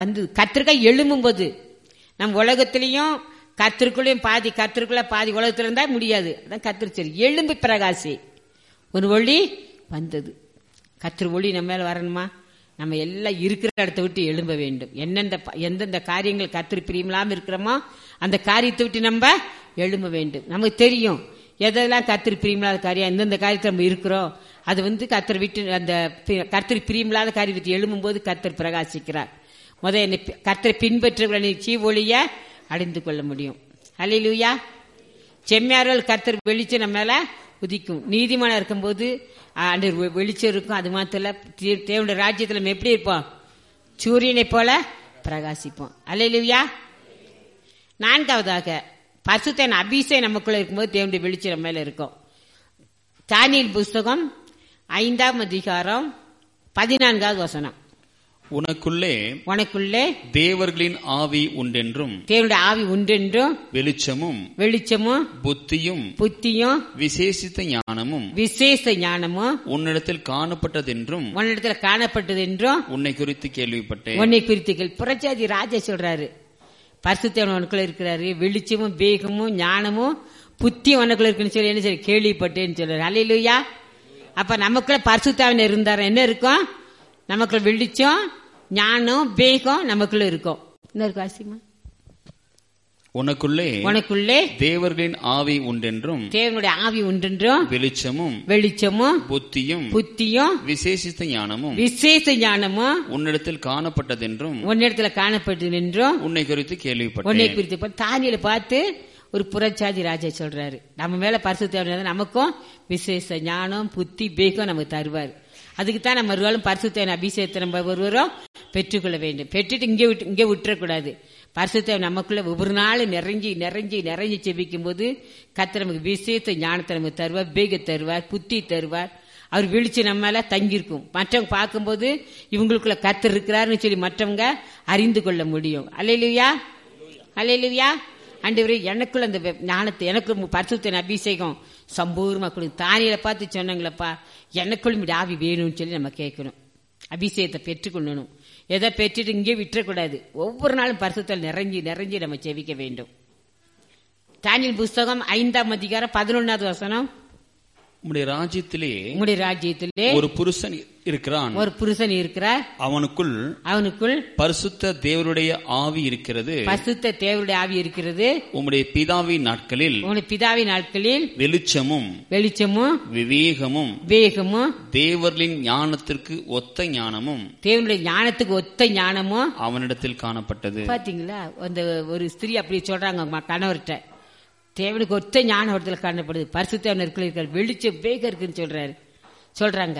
வந்து கத்திரிக்காய் எழும்பும்போது நம்ம உலகத்திலையும் கத்திற்குள்ளேயும் பாதி கத்திற்குள்ள பாதி உலகத்துல இருந்தா முடியாது அதான் கத்திரிச்சல் எழும்பி பிரகாசி ஒரு ஒளி வந்தது கத்திர ஒளி நம்ம மேல வரணுமா நம்ம எல்லாம் இருக்கிற இடத்த விட்டு எழும்ப வேண்டும் எந்தெந்த ப- எந்தெந்த காரியங்கள் கத்திரி பிரியமில்லாம இருக்கிறோமோ அந்த காரியத்தை விட்டு நம்ம எழும்ப வேண்டும் நமக்கு தெரியும் எதெல்லாம் கத்திரி பிரியமில்லாத காரியம் எந்தெந்த காரியத்தில் நம்ம இருக்கிறோம் அது வந்து கத்தர் விட்டு அந்த பி- கர்த்தர் பிரியமில்லாத காரியம் விட்டு எழும்பும்போது கத்தர் பிரகாசிக்கிறார் முத என்னை பி- கர்த்தரை பின்பற்றுகளை சீ ஒளிய அடைந்து கொள்ள முடியும் ஹalleluya செம்மையார்கள் கர்த்தர் வெளிச்சம் நம்ம மேல உதிக்கும் நீதிமானா இருக்கும்போது அந்த வெளிச்சம் இருக்கும் அது மாத்திரம் இல்ல, தே- தேவனுடைய ராஜ்யத்துல நம்ம எப்படி இருப்போம் சூரியனை போல பிரகாசிப்போம் அல்லையா நான்காவதாக பசுத்தன் அபிஷேகம் நமக்குள்ள இருக்கும்போது தேவனுடைய வெளிச்சம் நம்ம மேல இருக்கும் தானியல் புஸ்தகம் ஐந்தாம் அதிகாரம் பதினான்காவது வசனம் உனக்குள்ளே உனக்குள்ளே தேவர்களின் ஆவி உண்டென்றும் தேவனுடைய ஆவி உண்டென்றும் வெளிச்சமும் வெளிச்சமும் புத்தியும் புத்தியும் விசேஷித்த ஞானமும் விசேஷ ஞானமும் உன்னிடத்தில் காணப்பட்டதென்றும் உன்னிடத்துல காணப்பட்டது என்றும் உன்னை குறித்து கேள்விப்பட்டேன் உன்னை குறித்துகள் புரட்சாதி ராஜா சொல்றாரு பரிசுத்தவன் உனக்குள்ள இருக்கிறாரு வெளிச்சமும் வேகமும் ஞானமும் புத்தி உனக்குள்ள இருக்குன்னு சொல்லி என்ன சொல்லி கேள்விப்பட்டேன்னு சொல்றாரு அல்லையா அப்ப நமக்குள்ள பரிசுத்தாவன் இருந்தாரு என்ன இருக்கும் நமக்குள்ள வெளிச்சம் ஞானம் வேகம் நமக்குள்ள இருக்கும் என்ன இருக்கும் ஆசிமா உனக்குள்ளே உனக்குள்ளே தேவர்களின் ஆவி உண்டென்றும் தேவனுடைய ஆவி உண்டென்றும் வெளிச்சமும் வெளிச்சமும் புத்தியும் புத்தியும் விசேஷித்த ஞானமும் விசேஷ ஞானமும் உன்னிடத்தில் காணப்பட்டதென்றும் உன்னிடத்துல காணப்பட்டது என்றும் உன்னை குறித்து உன்னை கேள்விப்பட்டேன் குறித்து இப்ப தானியல பார்த்து ஒரு புறச்சாதி ராஜா சொல்றாரு நம்ம மேல பரிசு தேவை நமக்கும் விசேஷ ஞானம் புத்தி பேகம் நமக்கு தருவார் அதுக்கு தான் நம்ம ஒருவாளும் பரிசுத்தேவன் அபிஷேகத்தை நம்ம ஒருவரும் பெற்றுக்கொள்ள வேண்டும் பெற்றுட்டு இங்கே விட்டு இங்கே விட்டுறக்கூடாது பரிசுத்தேவன் நமக்குள்ள ஒவ்வொரு நாளும் நிறைஞ்சி நிறைஞ்சி நிறைஞ்சி செபிக்கும் போது கத்த நமக்கு விசேஷ ஞானத்தை நமக்கு தருவார் பேக தருவார் புத்தி தருவார் அவர் வெளிச்சு நம்ம மேல தங்கியிருக்கும் மற்றவங்க பார்க்கும்போது இவங்களுக்குள்ள கத்தர் இருக்கிறாருன்னு சொல்லி மற்றவங்க அறிந்து கொள்ள முடியும் அல்லையா அல்லையா ஆண்டவரே எனக்குள்ள அந்த வெ- ஞானத்தை எனக்கு பரிசுத்தின் அபிஷேகம் சம்பூர்ணமா கொடுங்க தானியில பார்த்து சொன்னாங்களப்பா எனக்குள்ள இப்படி ஆவி வேணும்னு சொல்லி நம்ம கேட்கணும் அபிஷேகத்தை பெற்றுக்கொள்ளணும் எதை பெற்றுட்டு இங்கே விட்டுறக்கூடாது ஒவ்வொரு நாளும் பரிசுத்தல் நிறைஞ்சி நிறைஞ்சி நம்ம செவிக்க வேண்டும் தானியல் புஸ்தகம் ஐந்தாம் அதிகாரம் பதினொன்னாவது வசனம் உம்முடைய ராஜ்யத்திலே உங்களுடைய ராஜ்யத்திலே ஒரு புருஷன் இருக்கிறான் ஒரு புருஷன் இருக்கிறார் அவனுக்குள் அவனுக்குள் பரிசுத்த தேவருடைய ஆவி இருக்கிறது பசுத்த தேவருடைய ஆவி இருக்கிறது உம்முடைய பிதாவின் நாட்களில் உங்களுடைய பிதாவின் நாட்களில் வெளிச்சமும் வெளிச்சமும் விவேகமும் வேகமும் தேவர்களின் ஞானத்திற்கு ஒத்த ஞானமும் தேவனுடைய ஞானத்துக்கு ஒத்த ஞானமும் அவனிடத்தில் காணப்பட்டது பாத்தீங்களா அந்த ஒரு ஸ்திரீ அப்படி சொல்றாங்க அவங்க கணவர்கிட்ட தேவனுக்கு ஒத்த ஞானம் இடத்துல காணப்படுது பரிசுத்தவன் இருக்கிற வெளிச்சம் வேகம் இருக்குன்னு சொல்றாரு சொல்றாங்க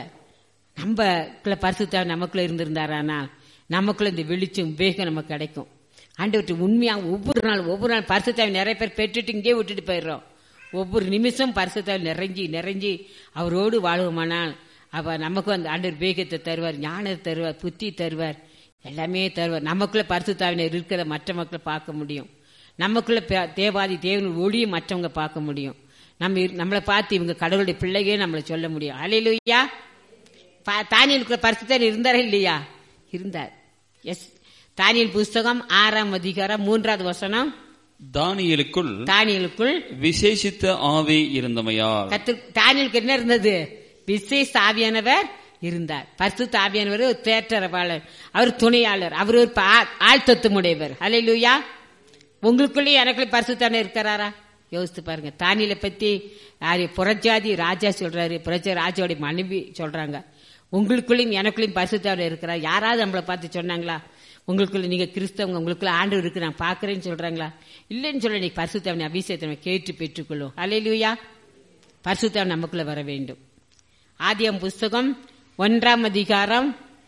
நம்ம பரிசுத்தவன் நமக்குள்ள இருந்திருந்தாரானா நமக்குள்ள இந்த வெளிச்சம் வேகம் நமக்கு கிடைக்கும் ஆண்டவர்கிட்ட உண்மையா ஒவ்வொரு நாள் ஒவ்வொரு நாள் பரிசுத்தவன் நிறைய பேர் பெற்றுட்டு இங்கே விட்டுட்டு போயிடுறோம் ஒவ்வொரு நிமிஷம் பரிசுத்தவன் நிறைஞ்சி நிறைஞ்சி அவரோடு வாழ்வோமானால் அவ நமக்கும் அந்த ஆண்டவர் வேகத்தை தருவார் ஞானத்தை தருவார் புத்தி தருவார் எல்லாமே தருவார் நமக்குள்ள பரிசுத்தாவினர் இருக்கிற மற்ற மக்களை பார்க்க முடியும் நமக்குள்ள பே- தேவாதி தேவன் ஒளியை மற்றவங்க பார்க்க முடியும் நம்ம இரு- நம்மளை பார்த்து இவங்க கடவுளுடைய பிள்ளையே நம்மளை சொல்ல முடியும் அலையிலுயா தானியலுக்குள்ள பரிசுத்தர் இருந்தாரா இல்லையா இருந்தார் எஸ் தானியல் புஸ்தகம் ஆறாம் அதிகாரம் மூன்றாவது வசனம் தானியலுக்குள் தானியலுக்குள் விசேஷித்த ஆவி இருந்தமையால் கத்து தானியலுக்கு என்ன இருந்தது விசேஷ ஆவியானவர் இருந்தார் பரிசுத்த ஆவியானவர் ஒரு தேற்றரவாளர் அவர் துணையாளர் அவர் ஒரு பா- ஆள் தத்துவமுடையவர் ஹalleluya உங்களுக்குள்ளேயும் எனக்குள்ளே பரிசுத்தானே இருக்கிறாரா யோசித்து பாருங்க தானியலை பத்தி யாரு புறஜாதி ராஜா சொல்றாரு புறஜா ராஜாவுடைய மனைவி சொல்றாங்க உங்களுக்குள்ளேயும் எனக்குள்ளேயும் பரிசுத்தாவில் இருக்கிறார் யாராவது நம்மளை பார்த்து சொன்னாங்களா உங்களுக்குள்ள நீங்க கிறிஸ்தவங்க உங்களுக்குள்ள ஆண்டு இருக்கு நான் பாக்குறேன்னு சொல்றாங்களா இல்லைன்னு சொல்ல நீ பரிசுத்தவனை அபிஷேகத்தை நம்ம கேட்டு பெற்றுக்கொள்ளும் அலையிலுயா பரிசுத்தவன் நமக்குள்ள வர வேண்டும் ஆதியம் புஸ்தகம் ஒன்றாம் அதிகாரம்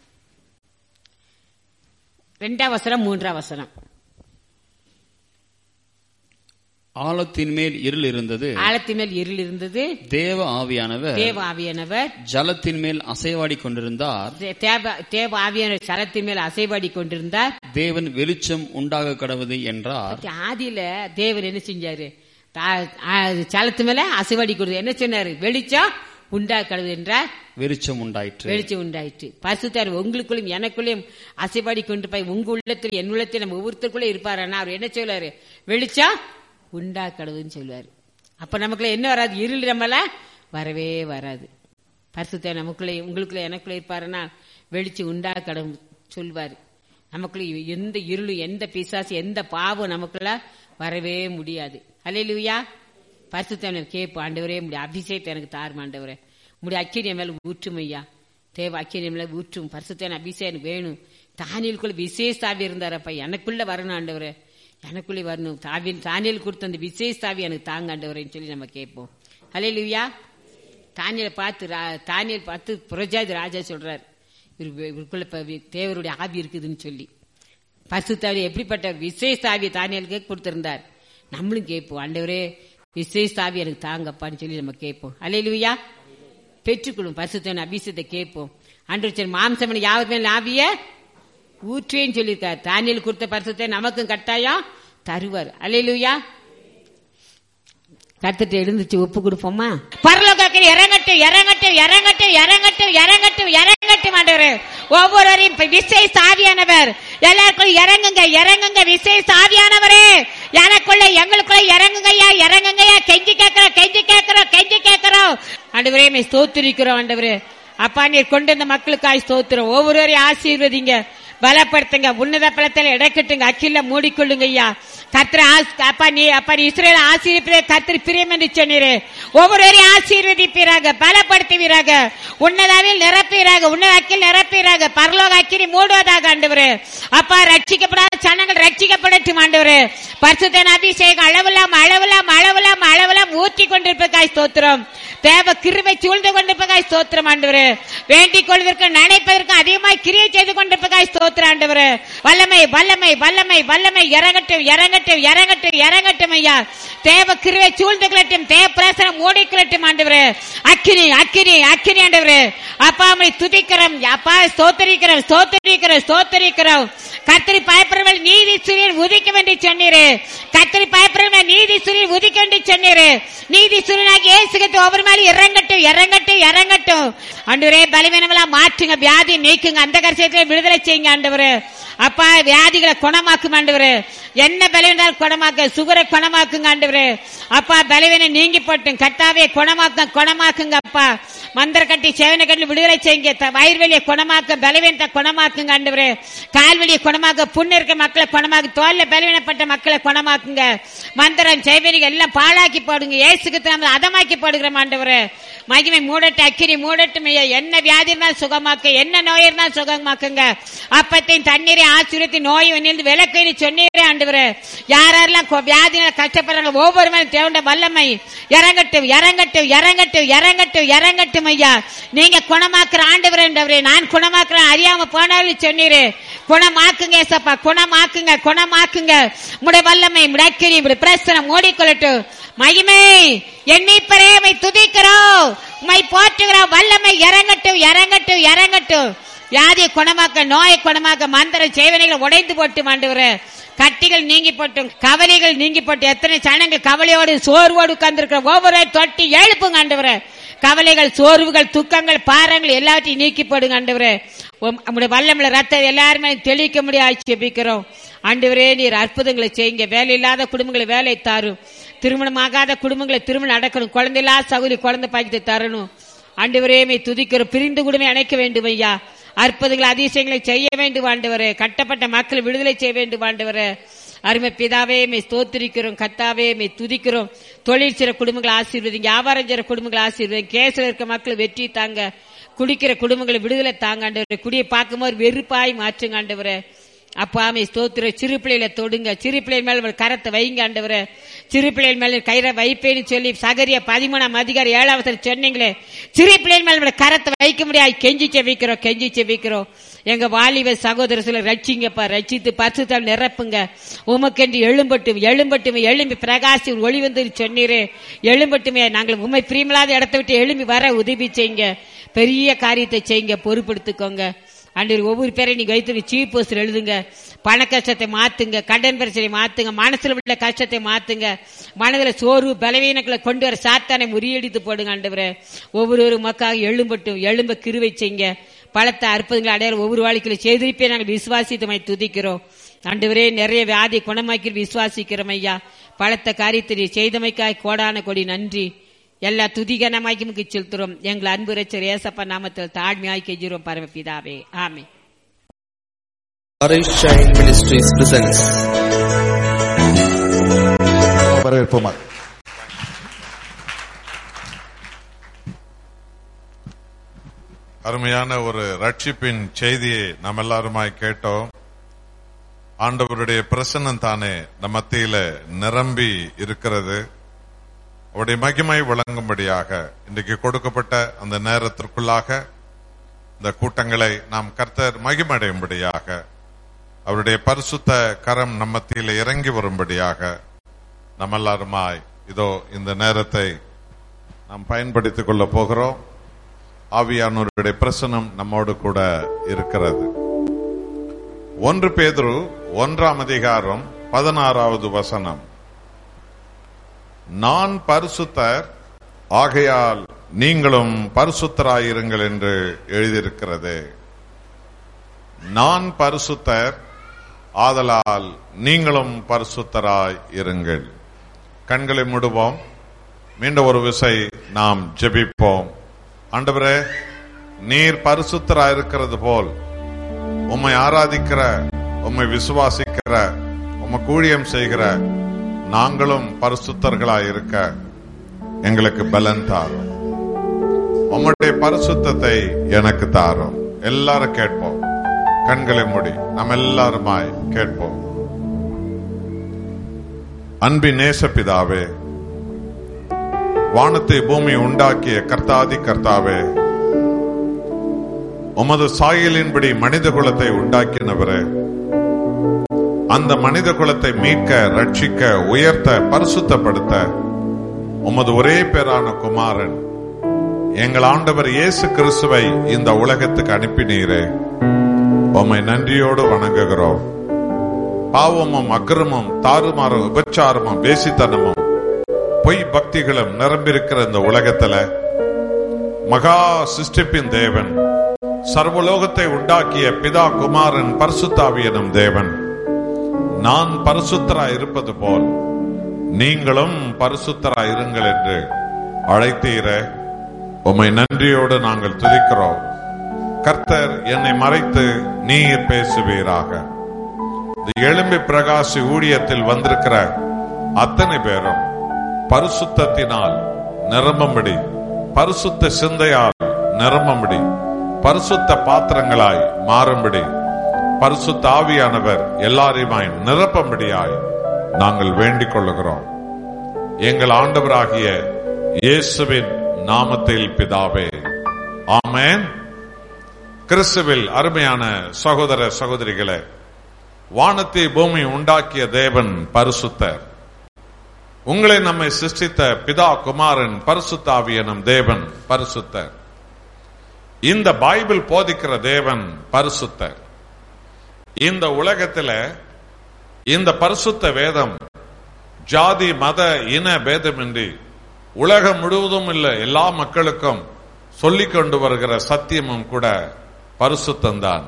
ரெண்டாம் வசனம் மூன்றாம் வசனம் ஆழத்தின் மேல் இருள் இருந்தது ஆழத்தின் மேல் இருள் இருந்தது தேவ ஆவியானவர் தேவ ஆவியானவர் ஜலத்தின் மேல் அசைவாடி கொண்டிருந்தார் தே- தேவ தேவ ஆவியானவர் சரத்தின் மேல் அசைபாடி கொண்டிருந்தார் தேவன் வெளிச்சம் உண்டாக கடவுது என்றார் ஆதியில தேவன் என்ன செஞ்சாரு தா- ஆ, சலத்து மேல அசைவாடி கொடுத்து என்ன சொன்னாரு வெளிச்சம் உண்டா கடவுள் என்றால் வெளிச்சம் உண்டாயிற்று வெளிச்சம் உண்டாயிற்று பரிசுத்தார் உங்களுக்குள்ளும் எனக்குள்ளும் அசைபாடி கொண்டு போய் உங்க உள்ளத்தில் என் உள்ளத்தில் நம்ம ஒவ்வொருத்தருக்குள்ள இருப்பாருன்னா அவர் என்ன சொல்லுவாரு வெளிச்சம் உண்டா கடவுள்னு சொல்லுவாரு அப்ப நமக்குள்ள என்ன வராது இருள் நம்மள வரவே வராது பரிசுத்தார் நமக்குள்ள உங்களுக்குள்ள எனக்குள்ள இருப்பாருன்னா வெளிச்சம் உண்டா கடவுள் சொல்வாரு நமக்குள்ள எந்த இருளும் எந்த பிசாசு எந்த பாவம் நமக்குள்ள வரவே முடியாது அல்லையா பரிசுத்தவனை கேட்போம் ஆண்டவரே முடிய அபிஷேகத்தை எனக்கு தாரும் ஆண்டவரே முடிய அக்கினிய மேல ஊற்றும் ஐயா தேவ அக்கினிய மேல ஊற்றும் பரிசுத்தவன் அபிஷேகம் எனக்கு வேணும் தானியலுக்குள்ள விசேஷ தாவி இருந்தாரப்பா எனக்குள்ள வரணும் ஆண்டவரே எனக்குள்ளே வரணும் தாவின் தானியல் கொடுத்த அந்த விசேஷ தாவி எனக்கு தாங்க ஆண்டவரேன்னு சொல்லி நம்ம கேட்போம் அல்லையா தானியலை பார்த்து ரா- தானியல் பார்த்து புரஜாதி ராஜா சொல்றாரு இவரு- இவருக்குள்ள இப்ப வி- தேவருடைய ஆவி இருக்குதுன்னு சொல்லி பரிசுத்தாவி எப்படிப்பட்ட விசேஷ தாவி தானியலுக்கு கொடுத்திருந்தார் நம்மளும் கேட்போம் ஆண்டவரே விசேஷ தாவி எனக்கு தாங்கப்பான்னு சொல்லி நம்ம கேட்போம் அலையிலுயா பெற்றுக்கொள்ளும் பரிசுத்தவன் அபிஷேகத்தை கேட்போம் ஆண்டவர் சரி மாம்சமனை யாவர் மேல ஆவிய ஊற்றேன்னு சொல்லியிருக்கார் தானியல் கொடுத்த பரிசுத்தை நமக்கும் கட்டாயம் தருவார் அலையிலுயா கத்துட்டு எழுந்துச்சு ஒப்பு கொடுப்போமா பரலோகத்தில் இறங்கட்டும் இறங்கட்டும் இறங்கட்டும் இறங்கட்டும் இறங்கட்டும் இறங்கட்டும் ஆண்டவரே ஒவ்வொருவரையும் இப்ப விசேஷ சாவியானவர் எல்லாருக்கும் இறங்குங்க இறங்குங்க விசேஷ சாவியானவரே எனக்குள்ள எங்களுக்குள்ள இறங்குங்கய்யா இறங்குங்கய்யா கெஞ்சி கேட்கிறோம் கெஞ்சி கேட்கிறோம் கெஞ்சி கேட்கிறோம் ஆண்டவரே மே ஸ்தோத்திரிக்கிறோம் ஆண்டவரே அப்பா நீர் கொண்டு வந்த மக்களுக்காய் ஸ்தோத்திரம் ஒவ்வொருவரையும் ஆசீர்வதிங்க பலப்படுத்துங்க உன்னத பலத்தில் இடக்கட்டுங்க அக்கில மூடிக்கொள்ளுங்க ஐயா கத்திர அப்பா நீ அப்பா நீ இஸ்ரேல் ஆசீர்வதிப்பதே கத்திரி பிரியம் என்று சொன்னீரே ஒவ்வொருவரையும் ஆசீர்வதிப்பீராக பலப்படுத்துவீராக உன்னதாவில் நிரப்பீராக உன்னத அக்கில் நிரப்பீராக பரலோக அக்கினி மூடுவதாக ஆண்டவரே அப்பா ரட்சிக்கப்படாத சனங்கள் ரட்சிக்கப்படட்டும் ஆண்டவரே பரிசுத்தன் அபிஷேகம் அளவில்லாம் அளவில்லாம் அளவில்லாம் அளவில்லாம் ஊற்றி கொண்டிருப்பதாய் ஸ்தோத்திரம் தேவ கிருபை சூழ்ந்து கொண்டிருப்பதாய் ஸ்தோத்திரம் ஆண்டவரே வேண்டிக் கொள்வதற்கு நினைப்பதற்கு அதிகமாய் கிரியை செய்து கொண்டிருப்பதாய் ஸ்தோத்திரம் ஆண்டவரே வல்லமை வல்லமை வல்லமை வல்லமை இறங்கட்டும் இறங்கட்டும் இறங்கட்டும் இறங்கட்டும் ஐயா தேவ கிருவை சூழ்ந்து கொள்ளட்டும் தேவ பிரசனம் ஓடிக்கொள்ளட்டும் ஆண்டவரே அக்கினி அக்கினி அக்கினி ஆண்டவரே அப்பா அம்மை துதிக்கிறோம் அப்பா ஸ்தோத்தரிக்கிறோம் ஸ்தோத்தரிக்கிறோம் ஸ்தோத்தரிக்கிறோம் கத்திரி பயப்படுறவள் நீதி சூரியன் உதிக்கும் என்று சொன்னீரே கத்திரி பயப்படுறவள் நீதி சூரியன் உதிக்கும் என்று சொன்னீரே நீதி சூரியனாகி இயேசுகிட்டு ஒவ்வொரு மேலும் இறங்கட்டும் இறங்கட்டும் இறங்கட்டும் ஆண்டவரே பலவீனமெல்லாம் மாற்றுங்க வியாதி நீக்குங்க அந்த கரிசயத்துல விடுதலை செய்யுங்க ஆண்டவரே அப்பா வியாதிகளை குணமாக்கும் ஆண்டவரே என்ன பலவீனால் குணமாக்க சுகரை குணமாக்குங்க ஆண்டவரே அப்பா பலவீனம் நீங்கி போட்டும் கட்டாவே குணமாக்க குணமாக்குங்க அப்பா மந்திர கட்டி சேவனை கட்டி விடுதலை செய்யுங்க த- வயிறுவலியை குணமாக்க பலவீனத்தை குணமாக்குங்க ஆண்டவரே கால்வலியை குணமாக்க புண்ணு இருக்க மக்களை குணமாக்கு தோல்ல பலவீனப்பட்ட மக்களை குணமாக்குங்க மந்திரம் செய்வனிகள் எல்லாம் பாழாக்கி போடுங்க இயேசுக்கு நம்ம அதமாக்கி போடுகிறோம் ஆண்டவரே மகிமை மூடட்டு அக்கினி மூடட்டும் ஐயா என்ன வியாதி இருந்தாலும் சுகமாக்க என்ன நோய் இருந்தாலும் சுகமாக்குங்க அப்பத்தையும் தண்ணீரை ஆசிரியத்தை நோய் வந்து விளக்குன்னு சொன்னீரே ஆண்டவரே யார் யாரெல்லாம் கொ- வியாதினால கஷ்டப்படுறாங்க ஒவ்வொரு மேலும் தேவண்ட வல்லமை இறங்கட்டும் இறங்கட்டும் இறங்கட்டும் இறங்கட்டும் இறங்கட்டும் ஐயா நீங்க குணமாக்குற ஆண்டவரே நான் குணமாக்குறேன் அறியாம போனாலும் சொன்னீரே குணமாக்குங்க ஏசப்பா குணமாக்குங்க குணமாக்குங்க முட வல்லமை முடக்கிரி இப்படி பிரசனம் மூடிக்கொள்ளட்டும் மகிமை என் மீட்பரே உம்மை துதிக்கிறோம் உம்மை போற்றுகிறோம் வல்லமை இறங்கட்டும் இறங்கட்டும் இறங்கட்டும் வியாதியை குணமாக்க நோயை குணமாக்க மந்திர சேவனைகளை உடைந்து போட்டு மாண்டுகிற கட்டிகள் நீங்கி போட்டும் கவலைகள் நீங்கி போட்டு எத்தனை சனங்கள் கவலையோடு சோர்வோடு உட்கார்ந்திருக்கிற ஒவ்வொரு தொட்டி எழுப்புங்க ஆண்டவரே கவலைகள் சோர்வுகள் துக்கங்கள் பாரங்கள் எல்லாத்தையும் நீக்கி போடுங்க ஆண்டவரே உம் நம்முடைய வல்லமில்ல ரத்தம் எல்லாருமே தெளிக்க முடியாது ஜெபிக்கிறோம் ஆண்டவரே நீர் அற்புதங்களை செய்யுங்க வேலை இல்லாத குடும்பங்களை வேலை தாரும் திருமணம் ஆகாத குடும்பங்களை திருமணம் நடக்கணும் குழந்தை இல்லாத சகுதி குழந்தை பாய்ச்சி தரணும் ஆண்டவரே மை துதிக்கிறோம் பிரிந்து குடும்பம் அணைக்க வேண்டும் ஐயா அற்புதங்கள் அதிசயங்களை செய்ய வேண்டும் ஆண்டவரே கட்டப்பட்ட மக்களை விடுதலை செய்ய வேண்டும் ஆண்டவரே அருமை பிதாவே மை ஸ்தோத்திரிக்கிறோம் கத்தாவே மை துதிக்கிறோம் தொழில் செய்ற குடும்பங்களை ஆசீர்வதிங்க வியாபாரம் செய்ற குடும்பங்களை ஆசீர்வதிங்க கேஸ்ல இருக்க மக்கள் வெற்றி தாங்க குடிக்கிற குடும்பங்களை விடுதலை தாங்க ஆண்டவரே குடியை பார்க்கும்போது வெறுப்பாய் மாற்றுங்க ஆண்டவரே அப்பாமே ஸ்தோத்திர சிறு பிள்ளைகளை தொடுங்க சிறு பிள்ளைகள் மேல ஒரு கரத்தை வைங்க ஆண்டவரே சிறு பிள்ளைகள் மேல கயிறை வைப்பேன்னு சொல்லி சகரிய பதிமூணாம் அதிகாரி ஏழாவது சொன்னீங்களே சிறு பிள்ளைகள் மேல ஒரு கரத்தை வைக்க முடியாது கெஞ்சி செவிக்கிறோம் கெஞ்சி செவிக்கிறோம் எங்க வாலிப சகோதர சில ரட்சிங்கப்பா ரட்சித்து பரிசுத்தால் நிரப்புங்க உமக்கென்று எழும்பட்டும் எழும்பட்டும் எழும்பி பிரகாசி ஒளி வந்து சொன்னீரே எழும்பட்டுமே நாங்கள் உண்மை பிரியமில்லாத இடத்தை விட்டு எழும்பி வர உதவி செய்யுங்க பெரிய காரியத்தை செய்யுங்க பொறுப்படுத்திக்கோங்க ஆண்டவர் ஒவ்வொரு பேரையும் நீங்க வைத்து சீப் போஸ்டர் எழுதுங்க பண கஷ்டத்தை மாத்துங்க கடன் பிரச்சனை மாத்துங்க மனசுல உள்ள கஷ்டத்தை மாத்துங்க மனதில் சோர்வு பலவீனங்களை கொண்டு வர சாத்தானை முறியடித்து போடுங்க ஆண்டவரே ஒவ்வொரு மக்களாக எழும்பட்டும் எழும்ப கிருவை செய்யுங்க பலத்த அற்புதங்களை அடையாளம் ஒவ்வொரு வாழ்க்கையில செய்திருப்பே நாங்கள் விசுவாசித்தமை துதிக்கிறோம் ஆண்டவரே நிறைய வியாதி குணமாக்கி விசுவாசிக்கிறோம் ஐயா பலத்த காரியத்தை நீர் செய்தமைக்காய் கோடான கொடி நன்றி எல்லா துதிகனமாக்கி செலுத்துறோம் எங்கள் அன்பு ரச்சர் ஏசப்பா நாமத்தில் தாழ்மையாய் கெஞ்சுறோம் பரமபிதாவே ஆமே Orange Shine Ministries presents வரவேற்போமா அருமையான ஒரு ரட்சிப்பின் செய்தியை நாம் எல்லாருமாய் கேட்டோம் ஆண்டவருடைய பிரசன்னம் தானே நம் மத்தியில நிரம்பி இருக்கிறது அவருடைய மகிமை விளங்கும்படியாக இன்றைக்கு கொடுக்கப்பட்ட அந்த நேரத்திற்குள்ளாக இந்த கூட்டங்களை நாம் கர்த்தர் மகிமடையும்படியாக அவருடைய பரிசுத்த கரம் நம் மத்தியில இறங்கி வரும்படியாக நம்ம எல்லாருமாய் இதோ இந்த நேரத்தை நாம் பயன்படுத்திக் கொள்ள போகிறோம் ஆவியானவருடைய பிரசனம் நம்மோடு கூட இருக்கிறது ஒன்று பேதுரு ஒன்றாம் அதிகாரம் பதினாறாவது வசனம் நான் பரிசுத்தர் ஆகையால் நீங்களும் பரிசுத்தராயிருங்கள் என்று எழுதியிருக்கிறது நான் பரிசுத்தர் ஆதலால் நீங்களும் பரிசுத்தராய் இருங்கள் கண்களை மூடுவோம் மீண்டும் ஒரு விசை நாம் ஜெபிப்போம் ஆண்டவரே நீர் பரிசுத்தராய் இருக்கிறது போல் உம்மை ஆராதிக்கிற உம்மை விசுவாசிக்கிற உம்மை கூழியம் செய்கிற நாங்களும் பரிசுத்தர்களாய் இருக்க எங்களுக்கு பலன் தாரும் உம்முடைய பரிசுத்தத்தை எனக்கு தாரும் எல்லாரும் கேட்போம் கண்களை மூடி நாம் எல்லாருமாய் கேட்போம் அன்பின் நேசப்பிதாவே வானத்தை பூமி உண்டாக்கிய கர்த்தாதி கர்த்தாவே உமது சாயலின்படி மனித குலத்தை உண்டாக்கினவரே அந்த மனித குலத்தை மீட்க ரட்சிக்க உயர்த்த பரிசுத்தப்படுத்த உமது ஒரே பேரான குமாரன் எங்கள் ஆண்டவர் இயேசு கிறிஸ்துவை இந்த உலகத்துக்கு அனுப்பினீரே உம்மை நன்றியோடு வணங்குகிறோம் பாவமும் அக்கிரமும் தாறுமாறும் உபச்சாரமும் வேசித்தனமும் பொய் பக்திகளும் நிரம்பியிருக்கிற இந்த உலகத்துல மகா சிருஷ்டிப்பின் தேவன் சர்வலோகத்தை உண்டாக்கிய பிதா குமாரன் பரிசுத்தாவியனும் தேவன் நான் பரிசுத்தராய் இருப்பது போல் நீங்களும் பரிசுத்தராய் இருங்கள் என்று அழைத்தீர உம்மை நன்றியோடு நாங்கள் துதிக்கிறோம் கர்த்தர் என்னை மறைத்து நீர் பேசுவீராக இந்த எலும்பி பிரகாசி ஊழியத்தில் வந்திருக்கிற அத்தனை பேரும் பரிசுத்தத்தினால் நிரம்பும்படி பரிசுத்த சிந்தையால் நிரம்பும்படி பரிசுத்த பாத்திரங்களாய் மாறும்படி பரிசுத்த ஆவியானவர் எல்லாரையுமாய் நிரப்பும்படியாய் நாங்கள் வேண்டிக் கொள்ளுகிறோம் எங்கள் ஆண்டவராகிய இயேசுவின் நாமத்தில் பிதாவே ஆமென் கிறிஸ்துவில் அருமையான சகோதர சகோதரிகளே வானத்தை பூமி உண்டாக்கிய தேவன் பரிசுத்தர் உங்களை நம்மை சிருஷ்டித்த பிதா குமாரன் பரிசுத்தாவியனும் தேவன் பரிசுத்தர் இந்த பைபிள் போதிக்கிற தேவன் பரிசுத்தர் இந்த உலகத்துல இந்த பரிசுத்த வேதம் ஜாதி மத இன பேதமின்றி உலகம் முழுவதும் இல்ல எல்லா மக்களுக்கும் சொல்லிக் கொண்டு வருகிற சத்தியமும் கூட பரிசுத்தந்தான்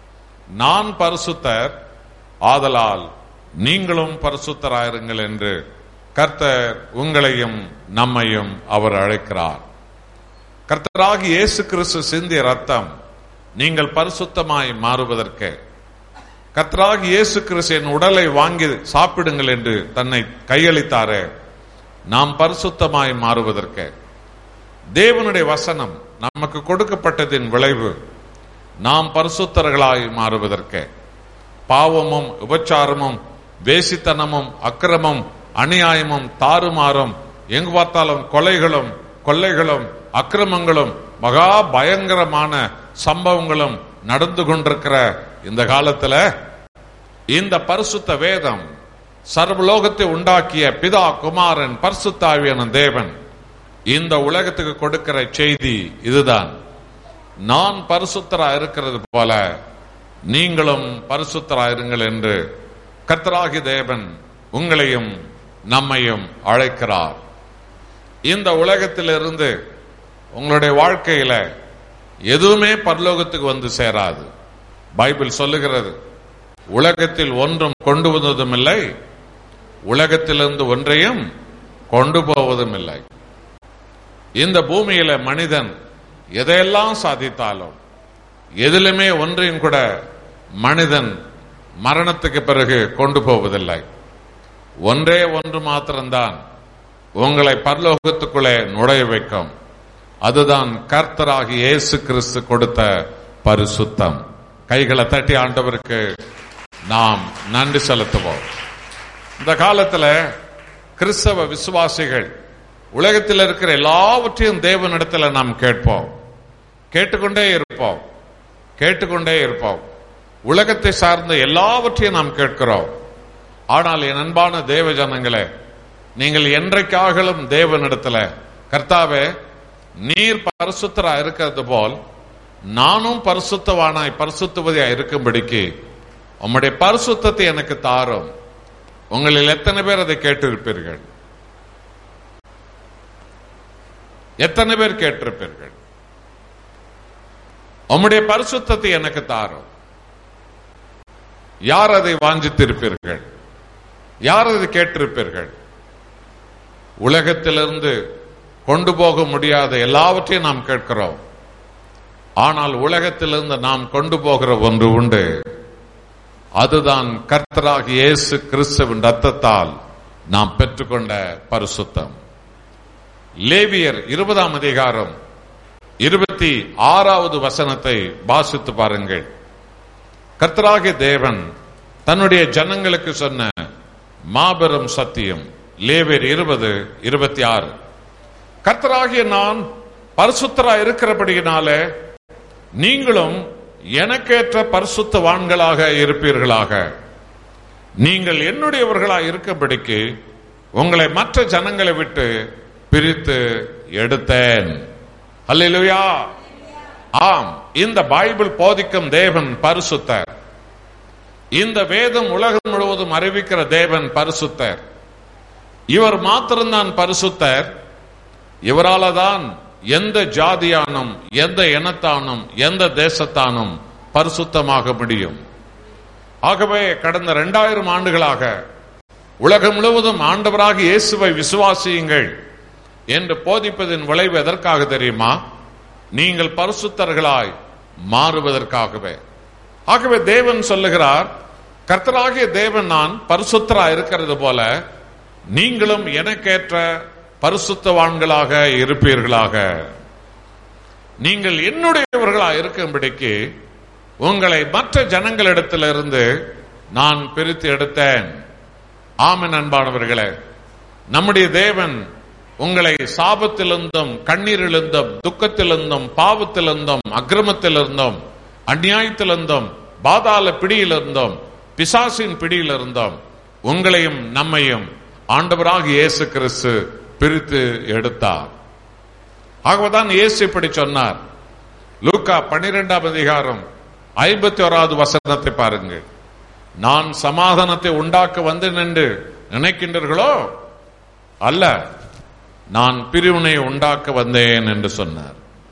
நான் பரிசுத்தர் ஆதலால் நீங்களும் பரிசுத்தராயிருங்கள் என்று கர்த்தர் உங்களையும் நம்மையும் அவர் அழைக்கிறார் கர்த்தராகி இயேசு கிறிஸ்து சிந்திய ரத்தம் நீங்கள் பரிசுத்தமாய் மாறுவதற்கு கர்த்தராகி இயேசு கிறிஸ்து என் உடலை வாங்கி சாப்பிடுங்கள் என்று தன்னை கையளித்தாரே நாம் பரிசுத்தமாய் மாறுவதற்கு தேவனுடைய வசனம் நமக்கு கொடுக்கப்பட்டதின் விளைவு நாம் பரிசுத்தர்களாய் மாறுவதற்கு பாவமும் உபச்சாரமும் வேசித்தனமும் அக்கிரமும் அநியாயமும் தாறுமாறும் எங்கு பார்த்தாலும் கொலைகளும் கொள்ளைகளும் அக்கிரமங்களும் மகா பயங்கரமான சம்பவங்களும் நடந்து கொண்டிருக்கிற இந்த காலத்துல இந்த பரிசுத்த வேதம் சர்வலோகத்தை உண்டாக்கிய பிதா குமாரன் பரிசுத்தாவியான தேவன் இந்த உலகத்துக்கு கொடுக்கிற செய்தி இதுதான் நான் பரிசுத்தரா இருக்கிறது போல நீங்களும் பரிசுத்தரா இருங்கள் என்று கர்த்தராகி தேவன் உங்களையும் நம்மையும் அழைக்கிறார் இந்த உலகத்திலிருந்து உங்களுடைய வாழ்க்கையில எதுவுமே பரலோகத்துக்கு வந்து சேராது பைபிள் சொல்லுகிறது உலகத்தில் ஒன்றும் கொண்டு வந்ததும் இல்லை உலகத்திலிருந்து ஒன்றையும் கொண்டு போவதும் இல்லை இந்த பூமியில மனிதன் எதையெல்லாம் சாதித்தாலும் எதிலுமே ஒன்றையும் கூட மனிதன் மரணத்துக்கு பிறகு கொண்டு போவதில்லை ஒன்றே ஒன்று மாத்திரம்தான் உங்களை பரலோகத்துக்குள்ளே நுழைய வைக்கும் அதுதான் கர்த்தராகி இயேசு கிறிஸ்து கொடுத்த பரிசுத்தம் கைகளை தட்டி ஆண்டவருக்கு நாம் நன்றி செலுத்துவோம் இந்த காலத்துல கிறிஸ்தவ விசுவாசிகள் உலகத்தில் இருக்கிற எல்லாவற்றையும் தேவனிடத்துல நாம் கேட்போம் கேட்டுக்கொண்டே இருப்போம் கேட்டுக்கொண்டே இருப்போம் உலகத்தை சார்ந்த எல்லாவற்றையும் நாம் கேட்கிறோம் ஆனால் என் அன்பான தேவ ஜனங்களே நீங்கள் என்றைக்காகலும் தேவனிடத்துல கர்த்தாவே நீர் பரிசுத்தரா இருக்கிறது போல் நானும் பரிசுத்தவானாய் பரிசுத்தவதியா இருக்கும்படிக்கு உம்முடைய பரிசுத்தத்தை எனக்கு தாரும் உங்களில் எத்தனை பேர் அதை கேட்டிருப்பீர்கள் எத்தனை பேர் கேட்டிருப்பீர்கள் உம்முடைய பரிசுத்தத்தை எனக்கு தாரும் யார் அதை வாஞ்சித்திருப்பீர்கள் யார் அதை கேட்டிருப்பீர்கள் உலகத்திலிருந்து கொண்டு போக முடியாத எல்லாவற்றையும் நாம் கேட்கிறோம் ஆனால் உலகத்திலிருந்து நாம் கொண்டு போகிற ஒன்று உண்டு அதுதான் கர்த்தராக இயேசு கிறிஸ்துவின் ரத்தத்தால் நாம் பெற்றுக்கொண்ட பரிசுத்தம் லேவியர் இருபதாம் அதிகாரம் இருபத்தி ஆறாவது வசனத்தை வாசித்து பாருங்கள் கர்த்தராகிய தேவன் தன்னுடைய ஜனங்களுக்கு சொன்ன மாபெரும் சத்தியம் லேவியர் இருபது இருபத்தி ஆறு கர்த்தராகிய நான் பரிசுத்தரா இருக்கிறபடியினாலே நீங்களும் எனக்கேற்ற பரிசுத்தவான்களாக இருப்பீர்களாக நீங்கள் என்னுடையவர்களாக இருக்கும்படிக்கு உங்களை மற்ற ஜனங்களை விட்டு பிரித்து எடுத்தேன் அல்லேலூயா ஆம் இந்த பைபிள் போதிக்கும் தேவன் பரிசுத்தர் இந்த வேதம் உலகம் முழுவதும் அறிவிக்கிற தேவன் பரிசுத்தர் இவர் மாத்திரம்தான் பரிசுத்தர் இவரால தான் எந்த ஜாதியானும் எந்த இனத்தானும் எந்த தேசத்தானும் பரிசுத்தமாக முடியும் ஆகவே கடந்த இரண்டாயிரம் ஆண்டுகளாக உலகம் முழுவதும் ஆண்டவராக இயேசுவை விசுவாசியுங்கள் என்று போதிப்பதின் விளைவு எதற்காக தெரியுமா நீங்கள் பரிசுத்தர்களாய் மாறுவதற்காகவே ஆகவே தேவன் சொல்லுகிறார் கர்த்தராகிய தேவன் நான் பரிசுத்தரா இருக்கிறது போல நீங்களும் எனக்கேற்ற பரிசுத்தவான்களாக இருப்பீர்களாக நீங்கள் என்னுடையவர்களா இருக்கும்படிக்கு உங்களை மற்ற ஜனங்களிடத்திலிருந்து நான் பிரித்து எடுத்தேன் ஆமன் அன்பானவர்களே நம்முடைய தேவன் உங்களை சாபத்திலிருந்தும் கண்ணீரிலிருந்தும் துக்கத்திலிருந்தும் பாவத்திலிருந்தும் அக்கிரமத்திலிருந்தும் அந்நியாயத்திலிருந்தும் பாதாள பிடியிலிருந்தும் பிசாசின் பிடியிலிருந்தும் உங்களையும் நம்மையும் ஆண்டவராக இயேசு கிறிஸ்து பிரித்து எடுத்தார் ஆகவேதான் இயேசு இப்படி சொன்னார் லூக்கா பன்னிரெண்டாம் அதிகாரம் ஐம்பத்தி ஓராவது வசனத்தை பாருங்கள் நான் சமாதானத்தை உண்டாக்க வந்தேன் என்று நினைக்கின்றீர்களோ அல்ல நான் பிரிவினை உண்டாக்க வந்தேன் என்று சொன்னார்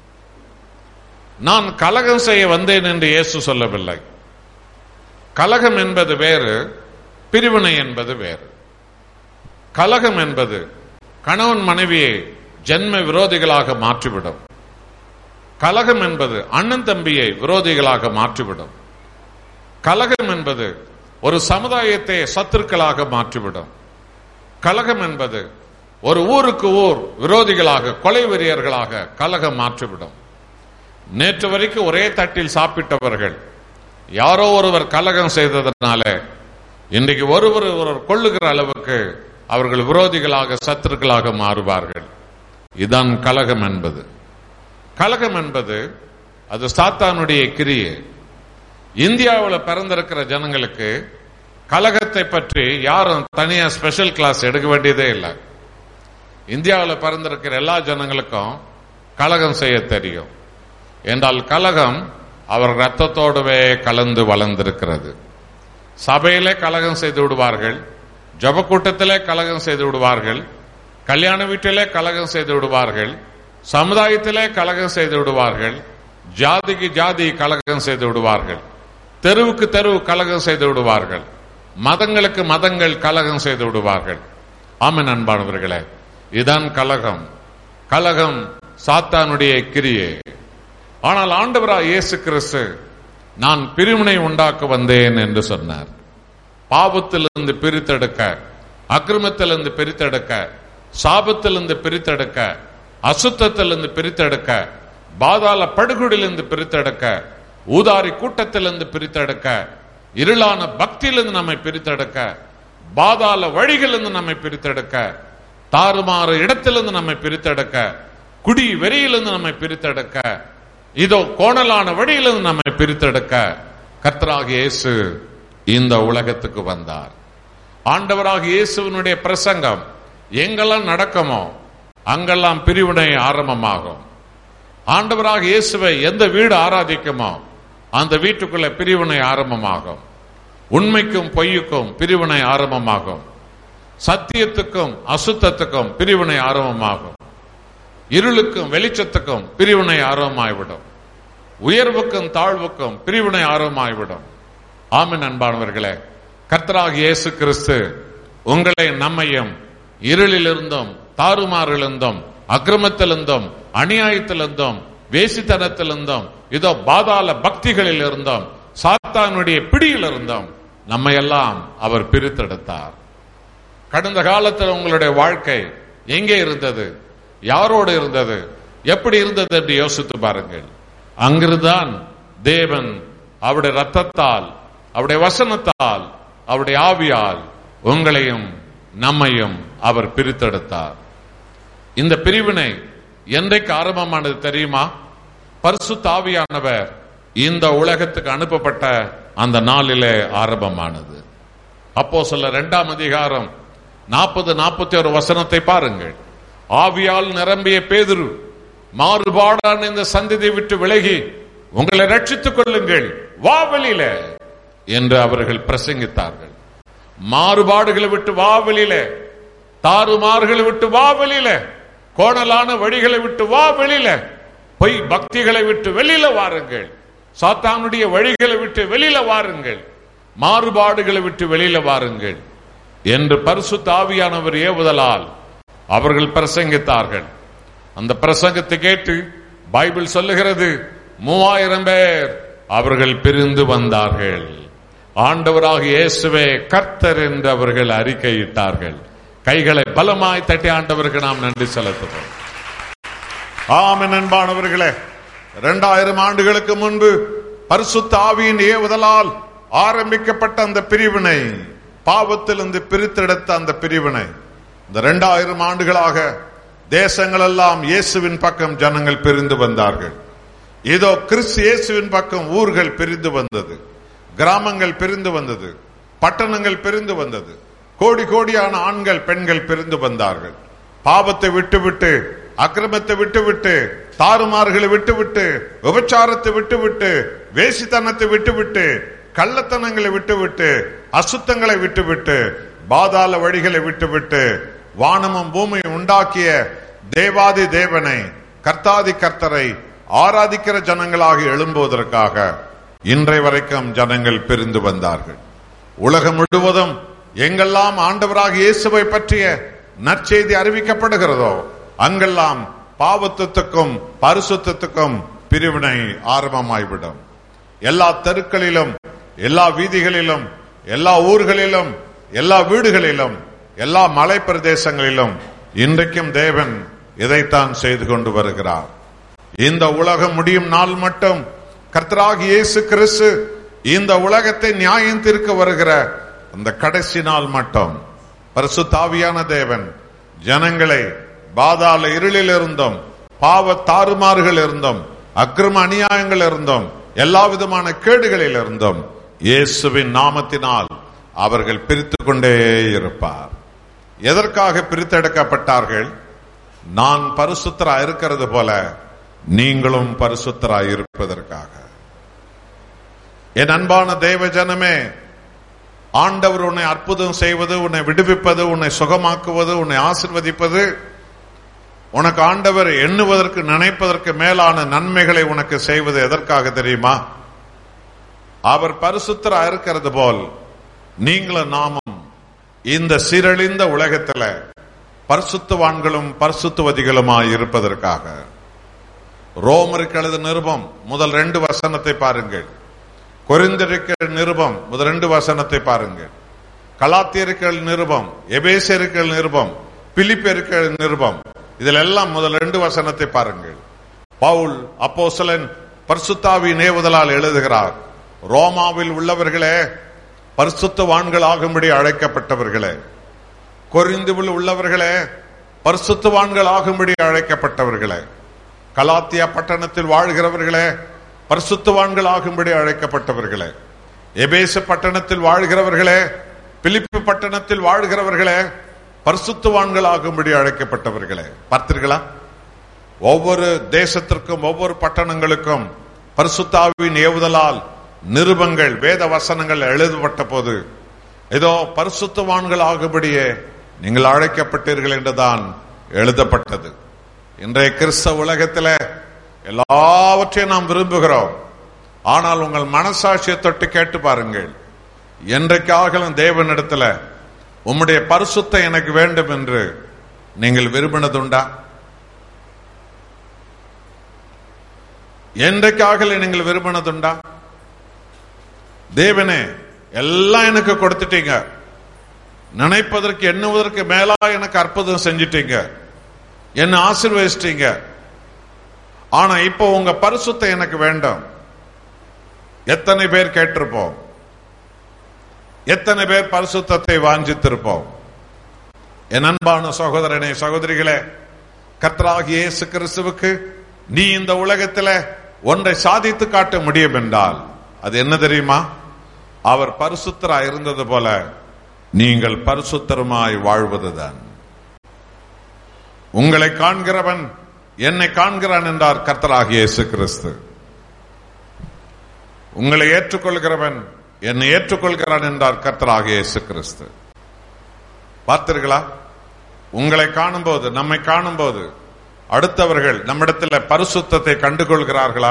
நான் கலகம் செய்ய வந்தேன் என்று இயேசு சொல்லவில்லை கலகம் என்பது வேறு பிரிவினை என்பது வேறு கலகம் என்பது கணவன் மனைவியை ஜென்ம விரோதிகளாக மாற்றிவிடும் கலகம் என்பது அண்ணன் தம்பியை விரோதிகளாக மாற்றிவிடும் கலகம் என்பது ஒரு சமுதாயத்தை சத்துருக்களாக மாற்றிவிடும் கலகம் என்பது ஒரு ஊருக்கு ஊர் விரோதிகளாக கொலை வெறியர்களாக கலகம் மாற்றிவிடும் நேற்று வரைக்கும் ஒரே தட்டில் சாப்பிட்டவர்கள் யாரோ ஒருவர் கலகம் செய்ததனால இன்றைக்கு ஒருவர் ஒருவர் கொள்ளுகிற அளவுக்கு அவர்கள் விரோதிகளாக சத்துருக்களாக மாறுவார்கள் இதுதான் கலகம் என்பது கலகம் என்பது அது சாத்தானுடைய கிரியை இந்தியாவில் பிறந்திருக்கிற ஜனங்களுக்கு கலகத்தை பற்றி யாரும் தனியா ஸ்பெஷல் கிளாஸ் எடுக்க வேண்டியதே இல்லை இந்தியாவில் பிறந்திருக்கிற எல்லா ஜனங்களுக்கும் கலகம் செய்ய தெரியும் என்றால் கலகம் அவர் ரத்தத்தோடவே கலந்து வளர்ந்திருக்கிறது சபையிலே கலகம் செய்து விடுவார்கள் ஜப கூட்டத்திலே கலகம் செய்து விடுவார்கள் கல்யாண வீட்டிலே கலகம் செய்து விடுவார்கள் சமுதாயத்திலே கலகம் செய்து விடுவார்கள் ஜாதிக்கு ஜாதி கலகம் செய்து விடுவார்கள் தெருவுக்கு தெருவு கலகம் செய்து விடுவார்கள் மதங்களுக்கு மதங்கள் கலகம் செய்து விடுவார்கள் ஆமென் அன்பானவர்களே இதான் கலகம் கலகம் சாத்தானுடைய கிரியே ஆனால் ஆண்டவராய் இயேசு கிறிஸ்து நான் பிரிவினை உண்டாக்க வந்தேன் என்று சொன்னார் பாவத்திலிருந்து பிரித்தெடுக்க அக்கிரமத்திலிருந்து பிரித்தெடுக்க சாபத்திலிருந்து பிரித்தெடுக்க அசுத்தத்திலிருந்து பிரித்தெடுக்க பாதாள படுகொடியிலிருந்து பிரித்தெடுக்க ஊதாரி கூட்டத்திலிருந்து பிரித்தெடுக்க இருளான பக்தியிலிருந்து நம்மை பிரித்தெடுக்க பாதாள வழிகளிலிருந்து நம்மை பிரித்தெடுக்க தாறுமாறு இடத்திலிருந்து நம்மை பிரித்தெடுக்க குடி வெறியிலிருந்து நம்மை பிரித்தெடுக்க இதோ கோணலான வழியிலிருந்து நம்மை பிரித்தெடுக்க கர்த்தராக இயேசு இந்த உலகத்துக்கு வந்தார் ஆண்டவராக இயேசுவினுடைய பிரசங்கம் எங்கெல்லாம் நடக்குமோ அங்கெல்லாம் பிரிவினை ஆரம்பமாகும் ஆண்டவராக இயேசுவை எந்த வீடு ஆராதிக்குமோ அந்த வீட்டுக்குள்ள பிரிவினை ஆரம்பமாகும் உண்மைக்கும் பொய்யுக்கும் பிரிவினை ஆரம்பமாகும் சத்தியத்துக்கும் அசுத்தத்துக்கும் பிரிவினை ஆரம்பமாகும் இருளுக்கும் வெளிச்சத்துக்கும் பிரிவினை ஆரம்பமாய்விடும் உயர்வுக்கும் தாழ்வுக்கும் பிரிவினை ஆரம்பமாய்விடும் ஆமின் அன்பானவர்களே கர்த்தராக இயேசு கிறிஸ்து உங்களை நம்மையும் இருளிலிருந்தும் தாறுமாறிலிருந்தும் அக்கிரமத்திலிருந்தும் அநியாயத்திலிருந்தும் வேசித்தனத்திலிருந்தும் இதோ பாதாள பக்திகளில் இருந்தோம் சாத்தானுடைய பிடியில் இருந்தோம் நம்மை எல்லாம் அவர் பிரித்தெடுத்தார் கடந்த காலத்தில் உங்களுடைய வாழ்க்கை எங்கே இருந்தது யாரோடு இருந்தது எப்படி இருந்தது என்று யோசித்து பாருங்கள் அங்கிருந்தான் தேவன் அவருடைய ரத்தத்தால் அவருடைய வசனத்தால் அவருடைய ஆவியால் உங்களையும் நம்மையும் அவர் பிரித்தெடுத்தார் இந்த பிரிவினை என்றைக்கு ஆரம்பமானது தெரியுமா பரிசுத்த ஆவியானவர் இந்த உலகத்துக்கு அனுப்பப்பட்ட அந்த நாளிலே ஆரம்பமானது அப்போ சொல்ல இரண்டாம் அதிகாரம் நாற்பது நாற்பத்தி ஒரு வசனத்தை பாருங்கள் ஆவியால் நிரம்பிய பேதுரு மாறுபாடான இந்த சந்ததியை விட்டு விலகி உங்களை ரட்சித்துக் கொள்ளுங்கள் வா வெளியில என்று அவர்கள் பிரசங்கித்தார்கள் மாறுபாடுகளை விட்டு வா வெளியில தாறுமாறுகளை விட்டு வா வெளியில கோணலான வழிகளை விட்டு வா வெளியில பொய் பக்திகளை விட்டு வெளியில வாருங்கள் சாத்தானுடைய வழிகளை விட்டு வெளியில வாருங்கள் மாறுபாடுகளை விட்டு வெளியில வாருங்கள் என்று பரிசுத்த ஆவியானவர் ஏவுதலால் அவர்கள் பிரசங்கித்தார்கள் அந்த பிரசங்கத்தை கேட்டு பைபிள் சொல்லுகிறது மூவாயிரம் பேர் அவர்கள் பிரிந்து வந்தார்கள் ஆண்டவராக இயேசுவே கர்த்தர் என்று அவர்கள் அறிக்கையிட்டார்கள் கைகளை பலமாய் தட்டி ஆண்டவருக்கு நாம் நன்றி செலுத்துவோம் ஆமென் அன்பானவர்களே இரண்டாயிரம் ஆண்டுகளுக்கு முன்பு பரிசுத்த ஆவியின் ஏவுதலால் ஆரம்பிக்கப்பட்ட அந்த பிரிவினை பாவத்திலிருந்து பிரித்தெடுத்த அந்த பிரிவினை இந்த இரண்டாயிரம் ஆண்டுகளாக தேசங்கள் எல்லாம் இயேசுவின் பக்கம் ஜனங்கள் பிரிந்து வந்தார்கள் இதோ கிறிஸ்து இயேசுவின் பக்கம் ஊர்கள் பிரிந்து வந்தது கிராமங்கள் பிரிந்து வந்தது பட்டணங்கள் பிரிந்து வந்தது கோடி கோடியான ஆண்கள் பெண்கள் பிரிந்து வந்தார்கள் பாவத்தை விட்டுவிட்டு அக்கிரமத்தை விட்டுவிட்டு தாறுமாறுகளை விட்டுவிட்டு விபச்சாரத்தை விட்டுவிட்டு வேசித்தனத்தை விட்டுவிட்டு கள்ளத்தனங்களை விட்டுவிட்டு அசுத்தங்களை விட்டுவிட்டு பாதாள வழிகளை விட்டுவிட்டு வானமும் பூமியும் உண்டாக்கிய தேவாதி தேவனை கர்த்தாதி கர்த்தரை ஆராதிக்கிற ஜனங்களாக எழும்புவதற்காக இன்றை வரைக்கும் ஜனங்கள் பிரிந்து வந்தார்கள் உலகம் முழுவதும் எங்கெல்லாம் ஆண்டவராக இயேசுவை பற்றிய நற்செய்தி அறிவிக்கப்படுகிறதோ அங்கெல்லாம் பாவத்துக்கும் பரிசுத்தத்துக்கும் பிரிவினை ஆரம்பமாய்விடும் எல்லா தெருக்களிலும் எல்லா வீதிகளிலும் எல்லா ஊர்களிலும் எல்லா வீடுகளிலும் எல்லா மலை பிரதேசங்களிலும் இன்றைக்கும் தேவன் இதைத்தான் செய்து கொண்டு வருகிறார் இந்த உலகம் முடியும் நாள் மட்டும் கர்த்தராக இயேசு கிறிஸ்து இந்த உலகத்தை நியாயம் தீர்க்க வருகிற அந்த கடைசி நாள் மட்டும் பரிசுத்தாவியான தேவன் ஜனங்களை பாதாள இருளில் இருந்தும் பாவ தாறுமாறுகள் இருந்தும் அக்கிரம அநியாயங்கள் இருந்தும் எல்லா விதமான கேடுகளில் இருந்தும் இயேசுவின் நாமத்தினால் அவர்கள் பிரித்துக் கொண்டே இருப்பார் எதற்காக பிரித்தெடுக்கப்பட்டார்கள் நான் பரிசுத்தரா இருக்கிறது போல நீங்களும் பரிசுத்தராய் இருப்பதற்காக என் அன்பான தேவ ஜனமே ஆண்டவர் உன்னை அற்புதம் செய்வது உன்னை விடுவிப்பது உன்னை சுகமாக்குவது உன்னை ஆசிர்வதிப்பது உனக்கு ஆண்டவர் எண்ணுவதற்கு நினைப்பதற்கு மேலான நன்மைகளை உனக்கு செய்வது எதற்காக தெரியுமா அவர் பரிசுத்தரா இருக்கிறது போல் நீங்களும் நாமும் இந்த சீரழிந்த உலகத்துல பரிசுத்தவான்களும் பரிசுத்தவதிகளுமாய் இருப்பதற்காக ரோமருக்கு எழுத நிருபம் முதல் ரெண்டு வசனத்தை பாருங்கள் கொரிந்திருக்கிற நிருபம் முதல் ரெண்டு வசனத்தை பாருங்கள் கலாத்தியர்கள் நிருபம் எபேசியர்கள் நிருபம் பிலிப்பியர்கள் நிருபம் இதில் எல்லாம் முதல் ரெண்டு வசனத்தை பாருங்கள் பவுல் அப்போஸ்தலன் பரிசுத்தாவின் ஏவுதலால் எழுதுகிறார் ரோமாவில் உள்ளவர்களே பரிசுத்தவான்கள் ஆகும்படி அழைக்கப்பட்டவர்களே கொரிந்துவில் உள்ளவர்களே பரிசுத்தவான்கள் ஆகும்படி அழைக்கப்பட்டவர்களே கலாத்தியா பட்டணத்தில் வாழ்கிறவர்களே பரிசுத்தவான்கள் ஆகும்படி அழைக்கப்பட்டவர்களே எபேச பட்டணத்தில் வாழ்கிறவர்களே பிலிப்பு பட்டணத்தில் வாழ்கிறவர்களே பரிசுத்தவான்கள் ஆகும்படி அழைக்கப்பட்டவர்களே பார்த்தீர்களா ஒவ்வொரு தேசத்திற்கும் ஒவ்வொரு பட்டணங்களுக்கும் பரிசுத்தாவின் ஏவுதலால் நிருபங்கள் வேத வசனங்கள் எழுதப்பட்ட போது ஏதோ பரிசுத்தவான்கள் ஆகும்படியே நீங்கள் அழைக்கப்பட்டீர்கள் என்றுதான் எழுதப்பட்டது இன்றைய கிறிஸ்தவ உலகத்தில் எல்லாவற்றையும் நாம் விரும்புகிறோம் ஆனால் உங்கள் மனசாட்சியை தொட்டு கேட்டு பாருங்கள் என்றைக்காகலும் தேவனிடத்துல உம்முடைய பரிசுத்தம் எனக்கு வேண்டும் என்று நீங்கள் விரும்பினதுண்டா என்றைக்காக நீங்கள் விரும்பினதுண்டா தேவனே எல்லாம் எனக்கு கொடுத்துட்டீங்க நினைப்பதற்கு எண்ணுவதற்கு மேலா எனக்கு அற்புதம் செஞ்சிட்டீங்க என்ன ஆசீர்வதிச்சிட்டீங்க ஆனா இப்போ உங்க பரிசுத்தம் எனக்கு வேண்டும் எத்தனை பேர் கேட்டிருப்போம் எத்தனை பேர் பரிசுத்தத்தை வாஞ்சித்திருப்போம் என் அன்பான சகோதரனே சகோதரிகளே கர்த்தராகிய இயேசு கிறிஸ்துவுக்கு நீ இந்த உலகத்துல ஒன்றை சாதித்து காட்ட முடியும் என்றால் அது என்ன தெரியுமா அவர் பரிசுத்தரா இருந்தது போல நீங்கள் பரிசுத்தருமாய் வாழ்வதுதான் உங்களை காண்கிறவன் என்னை காண்கிறான் என்றார் கர்த்தராகிய இயேசு கிறிஸ்து உங்களை ஏற்றுக்கொள்கிறவன் என்னை ஏற்றுக்கொள்கிறான் என்றார் கர்த்தராகிய இயேசு கிறிஸ்து பார்த்தீர்களா உங்களை காணும்போது நம்மை காணும்போது அடுத்தவர்கள் நம்மிடத்துல பரிசுத்தத்தை கண்டுகொள்கிறார்களா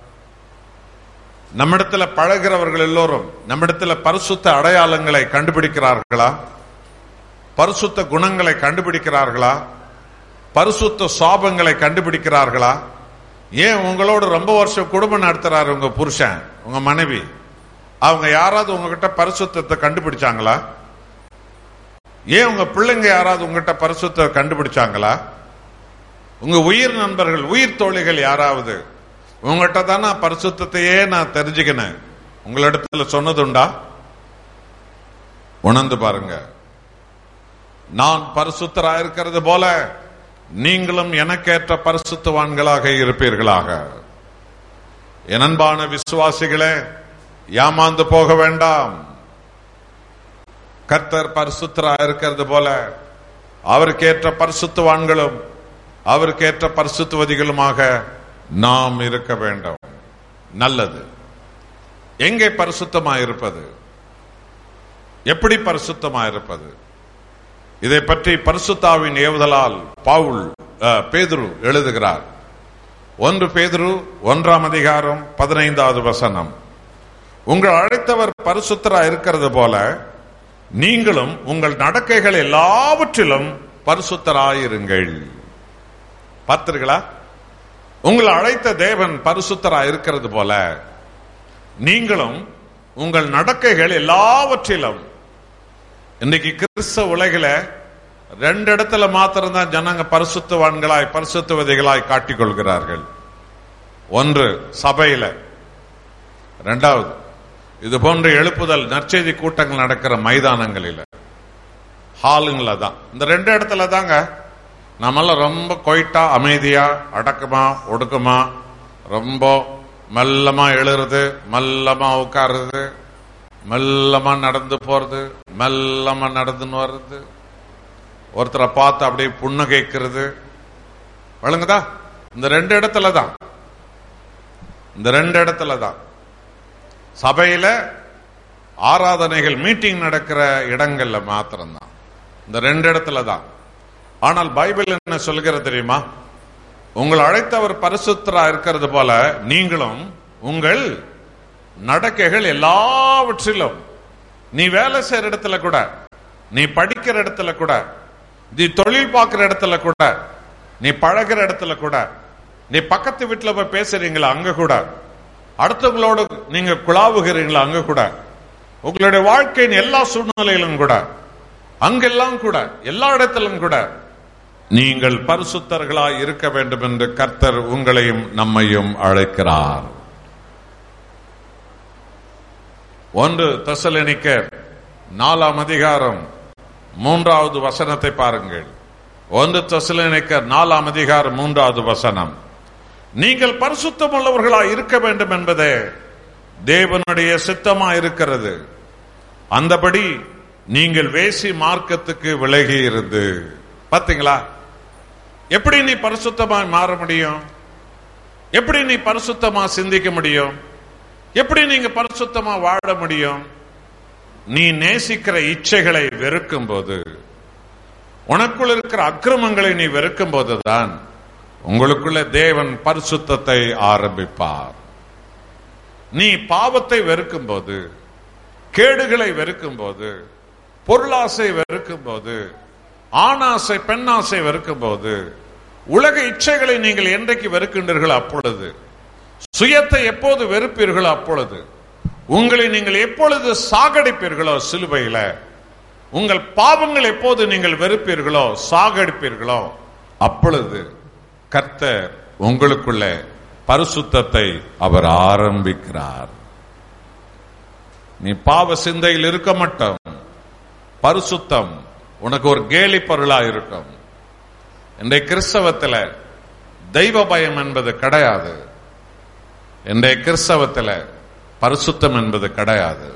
நம்மிடத்துல பழகிறவர்கள் எல்லோரும் நம்மிடத்துல பரிசுத்த அடையாளங்களை கண்டுபிடிக்கிறார்களா பரிசுத்த குணங்களை கண்டுபிடிக்கிறார்களா பரிசுத்த சாபங்களை கண்டுபிடிக்கிறார்களா ஏன் உங்களோட ரொம்ப வருஷம் குடும்பம் நடத்துறாரு உங்க புருஷன் உங்க மனைவி அவங்க யாராவது உங்ககிட்ட பரிசுத்தத்தை கண்டுபிடிச்சாங்களா ஏன் உங்க பிள்ளைங்க யாராவது உங்ககிட்ட பரிசுத்த கண்டுபிடிச்சாங்களா உங்க உயிர் நண்பர்கள் உயிர் தோழிகள் யாராவது உங்ககிட்ட தான் நான் பரிசுத்தையே நான் தெரிஞ்சுக்கினேன் உங்களிடத்துல சொன்னதுண்டா உணர்ந்து பாருங்க நான் பரிசுத்தரா இருக்கிறது போல நீங்களும் எனக்கேற்ற பரிசுத்தவான்களாக இருப்பீர்களாக என் அன்பான விசுவாசிகளே ஏமாந்து போக வேண்டாம் கர்த்தர் பரிசுத்தரா இருக்கிறது போல அவருக்கேற்ற பரிசுத்தவான்களும் அவருக்கேற்ற பரிசுத்தவதிகளுமாக நாம் இருக்க வேண்டும் நல்லது எங்கே பரிசுத்தமா இருப்பது எப்படி பரிசுத்தமா இருப்பது இதை பற்றி பரிசுத்தாவின் ஏவுதலால் பவுல் அஹ், பேதுரு எழுதுகிறார் ஒன்று பேதுரு ஒன்றாம் அதிகாரம் பதினைந்தாவது வசனம் உங்கள் அழைத்தவர் பரிசுத்தரா இருக்கிறது போல நீங்களும் உங்கள் நடக்கைகள் எல்லாவற்றிலும் பரிசுத்தராயிருங்கள் பார்த்தீர்களா உங்களை அழைத்த தேவன் பரிசுத்தரா இருக்கிறது போல நீங்களும் உங்கள் நடக்கைகள் எல்லாவற்றிலும் இன்னைக்கு கிறிஸ்தவ உலகில ரெண்டு இடத்துல மாத்திரம்தான் ஜனங்க பரிசுத்தவான்களாய் பரிசுத்தவதிகளாய் காட்டிக்கொள்கிறார்கள் ஒன்று சபையில ரெண்டாவது இது போன்ற எழுப்புதல் நற்செய்தி கூட்டங்கள் நடக்கிற மைதானங்களில் ஹாலுங்கள தான் இந்த ரெண்டு இடத்துல தாங்க நம்மெல்லாம் ரொம்ப கொயிட்டா அமைதியா அடக்கமா ஒடுக்கமா ரொம்ப மெல்லமா எழுறது மெல்லமா உட்காருறது மெல்லமா நடந்து போறது மெல்லமா நடந்துன்னு வர்றது ஒருத்தரை பார்த்து அப்படியே புன்னகைக்கிறது வழங்குதா இந்த ரெண்டு இடத்துல தான் இந்த ரெண்டு இடத்துல தான் சபையில ஆராதனைகள் மீட்டிங் நடக்கிற இடங்கள்ல மாத்திரம்தான் இந்த ரெண்டு இடத்துல தான் ஆனால் பைபிள் என்ன சொல்கிற தெரியுமா உங்கள் அழைத்தவர் பரிசுத்தரா இருக்கிறது போல நீங்களும் உங்கள் நடக்கைகள் எல்லாவற்றிலும் நீ வேலை செய்யற இடத்துல கூட நீ படிக்கிற இடத்துல கூட நீ தொழில் பார்க்கிற இடத்துல கூட நீ பழகிற இடத்துல கூட நீ பக்கத்து வீட்டுல போய் பேசுறீங்களா அங்க கூட அடுத்தவங்களோடு நீங்க குழாவுகிறீங்களா அங்க கூட உங்களுடைய வாழ்க்கையின் எல்லா சூழ்நிலையிலும் கூட அங்கெல்லாம் கூட எல்லா இடத்திலும் கூட நீங்கள் பரிசுத்தர்களாய் இருக்க வேண்டும் என்று கர்த்தர் உங்களையும் நம்மையும் அழைக்கிறார் ஒன்று தசலனிக்கர் நாலாம் அதிகாரம் மூன்றாவது வசனத்தை பாருங்கள் ஒன்று தசலனிக்கர் நாலாம் அதிகாரம் மூன்றாவது வசனம் நீங்கள் பரிசுத்தம் உள்ளவர்களாய் இருக்க வேண்டும் என்பதே தேவனுடைய சித்தமா இருக்கிறது அந்தபடி நீங்கள் வேசி மார்க்கத்துக்கு விலகி இருந்து பாத்தீங்களா எப்படி நீ பரிசுத்தமாய் மாற முடியும் எப்படி நீ பரிசுத்தமா சிந்திக்க முடியும் எப்படி நீங்க பரிசுத்தமா வாழ முடியும் நீ நேசிக்கிற இச்சைகளை வெறுக்கும் போது உனக்குள் இருக்கிற அக்கிரமங்களை நீ வெறுக்கும் போதுதான் உங்களுக்குள்ள தேவன் பரிசுத்தத்தை ஆரம்பிப்பார் நீ பாவத்தை வெறுக்கும் போது கேடுகளை வெறுக்கும் போது பொருளாசை வெறுக்கும் போது ஆணாசை பெண்ணாசை வெறுக்கும் போது உலக இச்சைகளை நீங்கள் என்றைக்கு வெறுக்கின்றீர்கள் அப்பொழுது சுயத்தை எப்போது வெறுப்பீர்களோ அப்பொழுது உங்களை நீங்கள் எப்பொழுது சாகடிப்பீர்களோ சிலுவையில உங்கள் பாவங்கள் எப்போது நீங்கள் வெறுப்பீர்களோ சாகடிப்பீர்களோ அப்பொழுது கர்த்தர் உங்களுக்குள்ள பரிசுத்தத்தை அவர் ஆரம்பிக்கிறார் நீ பாவ சிந்தையில் இருக்க மாட்டோம் பரிசுத்தம் உனக்கு ஒரு கேலி பொருளா இருக்கும் இன்றைய கிறிஸ்தவத்தில் தெய்வ பயம் என்பது கிடையாது இன்றைய கிறிஸ்தவத்தில் பரிசுத்தம் என்பது கிடையாது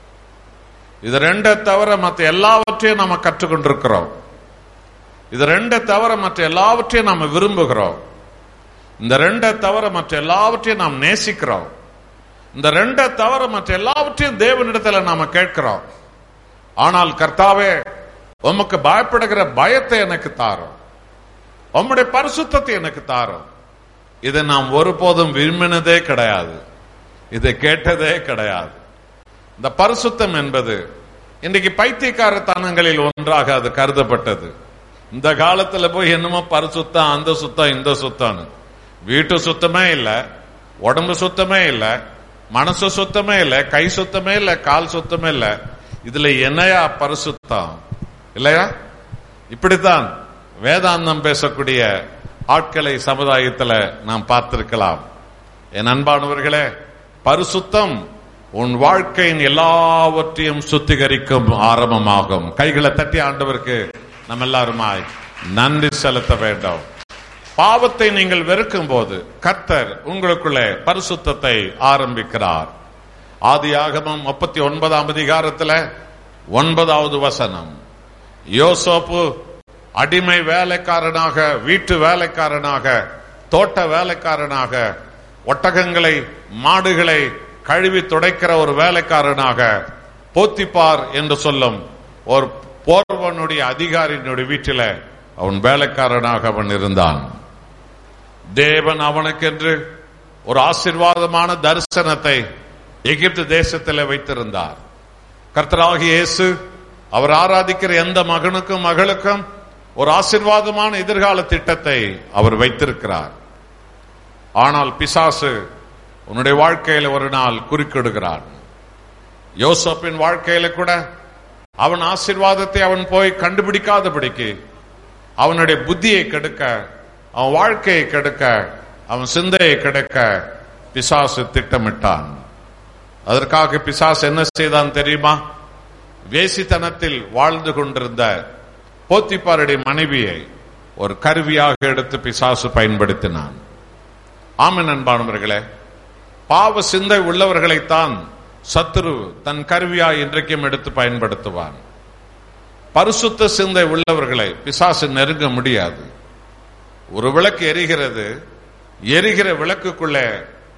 இது ரெண்டை தவிர மற்ற எல்லாவற்றையும் நாம கற்றுக்கொண்டிருக்கிறோம் இது ரெண்டை தவிர மற்ற எல்லாவற்றையும் நாம விரும்புகிறோம் இந்த ரெண்டை தவிர மற்ற எல்லாவற்றையும் நாம் நேசிக்கிறோம் இந்த ரெண்டை தவிர மற்ற எல்லாவற்றையும் தேவனிடத்துல நாம கேட்கிறோம் ஆனால் கர்த்தாவே உமக்கு பயப்படுகிற பயத்தை எனக்கு தாரும் உம்முடைய பரிசுத்தத்தை எனக்கு தாரும் இதை நாம் ஒருபோதும் விரும்பினதே கிடையாது இதை கேட்டதே கிடையாது இந்த பரிசுத்தம் என்பது இன்றைக்கு பைத்தியக்காரத்தனங்களில் ஒன்றாக அது கருதப்பட்டது இந்த காலத்துல போய் என்னமோ பரிசுத்தம் அந்த சுத்தம் இந்த சுத்தம்னு வீட்டு சுத்தமே இல்ல உடம்பு சுத்தமே இல்ல மனசு சுத்தமே இல்ல கை சுத்தமே இல்ல கால் சுத்தமே இல்ல இதுல என்னையா பரிசுத்தம் இல்லையா இப்படித்தான் வேதாந்தம் பேசக்கூடிய ஆட்களை சமுதாயத்துல நாம் பார்த்திருக்கலாம் என் அன்பானவர்களே பரிசுத்தம் உன் வாழ்க்கையின் எல்லாவற்றையும் சுத்திகரிக்கும் ஆரம்பமாகும் கைகளை தட்டி ஆண்டவருக்கு நம்ம எல்லாருமாய் நன்றி செலுத்த வேண்டும் பாவத்தை நீங்கள் வெறுக்கும் போது கர்த்தர் உங்களுக்குள்ளே பரிசுத்தத்தை ஆரம்பிக்கிறார் ஆதி ஆகமம் முப்பத்தி ஒன்பதாம் அதிகாரத்துல ஒன்பதாவது வசனம் யோசோப்பு அடிமை வேலைக்காரனாக வீட்டு வேலைக்காரனாக தோட்ட வேலைக்காரனாக ஒட்டகங்களை மாடுகளை கழுவி துடைக்கிற ஒரு வேலைக்காரனாக போத்திப்பார் என்று சொல்லும் ஒரு போர்வனுடைய அதிகாரியினுடைய வீட்டில அவன் வேலைக்காரனாக அவன் இருந்தான் தேவன் அவனுக்கென்று ஒரு ஆசிர்வாதமான தரிசனத்தை எகிப்து தேசத்தில் வைத்திருந்தார் கர்த்தராகிய இயேசு அவர் ஆராதிக்கிற எந்த மகனுக்கும் மகளுக்கும் ஒரு ஆசிர்வாதமான எதிர்கால திட்டத்தை அவர் வைத்திருக்கிறார் ஆனால் பிசாசு உன்னுடைய வாழ்க்கையில ஒரு நாள் குறுக்கிடுகிறான் யோசப்பின் வாழ்க்கையில கூட அவன் ஆசிர்வாதத்தை அவன் போய் கண்டுபிடிக்காதபடிக்கு அவனுடைய புத்தியை கெடுக்க அவன் வாழ்க்கையை கெடுக்க அவன் சிந்தையை கெடுக்க பிசாசு திட்டமிட்டான் அதற்காக பிசாசு என்ன செய்தான் தெரியுமா வேசித்தனத்தில் வாழ்ந்து கொண்டிருந்த போத்திப்பாருடைய மனைவியை ஒரு கருவியாக எடுத்து பிசாசு பயன்படுத்தினான் ஆமன் அன்பானவர்களே பாவ சிந்தை உள்ளவர்களைத்தான் சத்துரு தன் கருவியாய் இன்றைக்கும் எடுத்து பயன்படுத்துவான் பரிசுத்த சிந்தை உள்ளவர்களை பிசாசு நெருங்க முடியாது ஒரு விளக்கு எரிகிறது எரிகிற விளக்குக்குள்ளே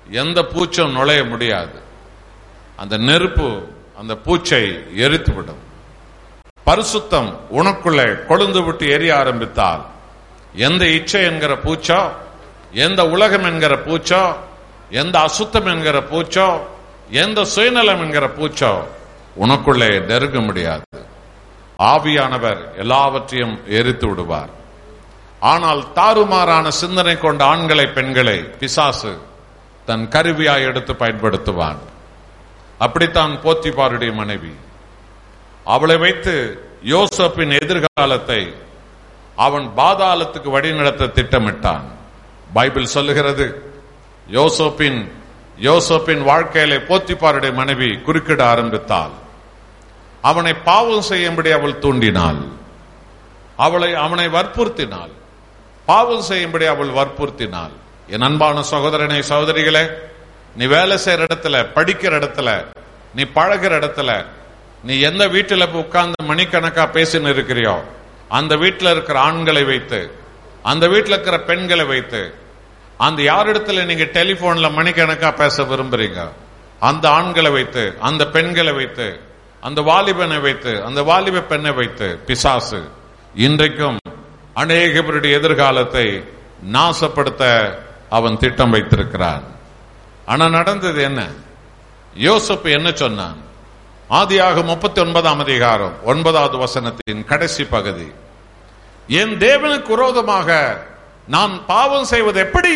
எந்த பூச்சும் நுழைய முடியாது அந்த நெருப்பு அந்த பூச்சை எரித்துவிடும் பரிசுத்தம் உனக்குள்ளே கொழுந்து விட்டு எரிய ஆரம்பித்தால் எந்த இச்சை என்கிற பூச்சோ எந்த உலகம் என்கிற பூச்சோ எந்த அசுத்தம் என்கிற பூச்சோ எந்த சுயநலம் என்கிற பூச்சோ உனக்குள்ளே நெருங்க முடியாது ஆவியானவர் எல்லாவற்றையும் எரித்து விடுவார் ஆனால் தாறுமாறான சிந்தனை கொண்ட ஆண்களை பெண்களை பிசாசு தன் கருவியாய் எடுத்து பயன்படுத்துவான் அப்படித்தான் போத்திபாருடைய மனைவி அவளை வைத்து யோசப்பின் எதிர்காலத்தை அவன் பாதாளத்துக்கு வழிநடத்த திட்டமிட்டான் பைபிள் சொல்லுகிறது யோசப்பின் யோசப்பின் வாழ்க்கையில போத்திபாருடைய மனைவி குறுக்கிட ஆரம்பித்தாள் அவனை பாவம் செய்யும்படி அவள் தூண்டினாள் அவளை அவனை வற்புறுத்தினாள் பாவம் செய்யும்படி அவள் வற்புறுத்தினாள் என் அன்பான சகோதரனை சகோதரிகளே நீ வேலை செய்யற இடத்துல படிக்கிற இடத்துல நீ பழகிற இடத்துல நீ எந்த வீட்டுல போய் உட்கார்ந்து மணிக்கணக்கா பேசின்னு இருக்கிறியோ அந்த வீட்டுல இருக்கிற ஆண்களை வைத்து அந்த வீட்டுல இருக்கிற பெண்களை வைத்து அந்த யாரிடத்துல நீங்க டெலிபோன்ல மணிக்கணக்கா பேச விரும்புறீங்க அந்த ஆண்களை வைத்து அந்த பெண்களை வைத்து அந்த வாலிபனை வைத்து அந்த வாலிப பெண்ணை வைத்து பிசாசு இன்றைக்கும் அநேக பேருடைய எதிர்காலத்தை நாசப்படுத்த அவன் திட்டம் வைத்திருக்கிறான் ஆனா நடந்தது என்ன யோசப்பு என்ன சொன்னான் ஆதியாக முப்பத்தி ஒன்பதாம் அதிகாரம் ஒன்பதாவது வசனத்தின் கடைசி பகுதி என் தேவனுக்கு விரோதமாக நான் பாவம் செய்வது எப்படி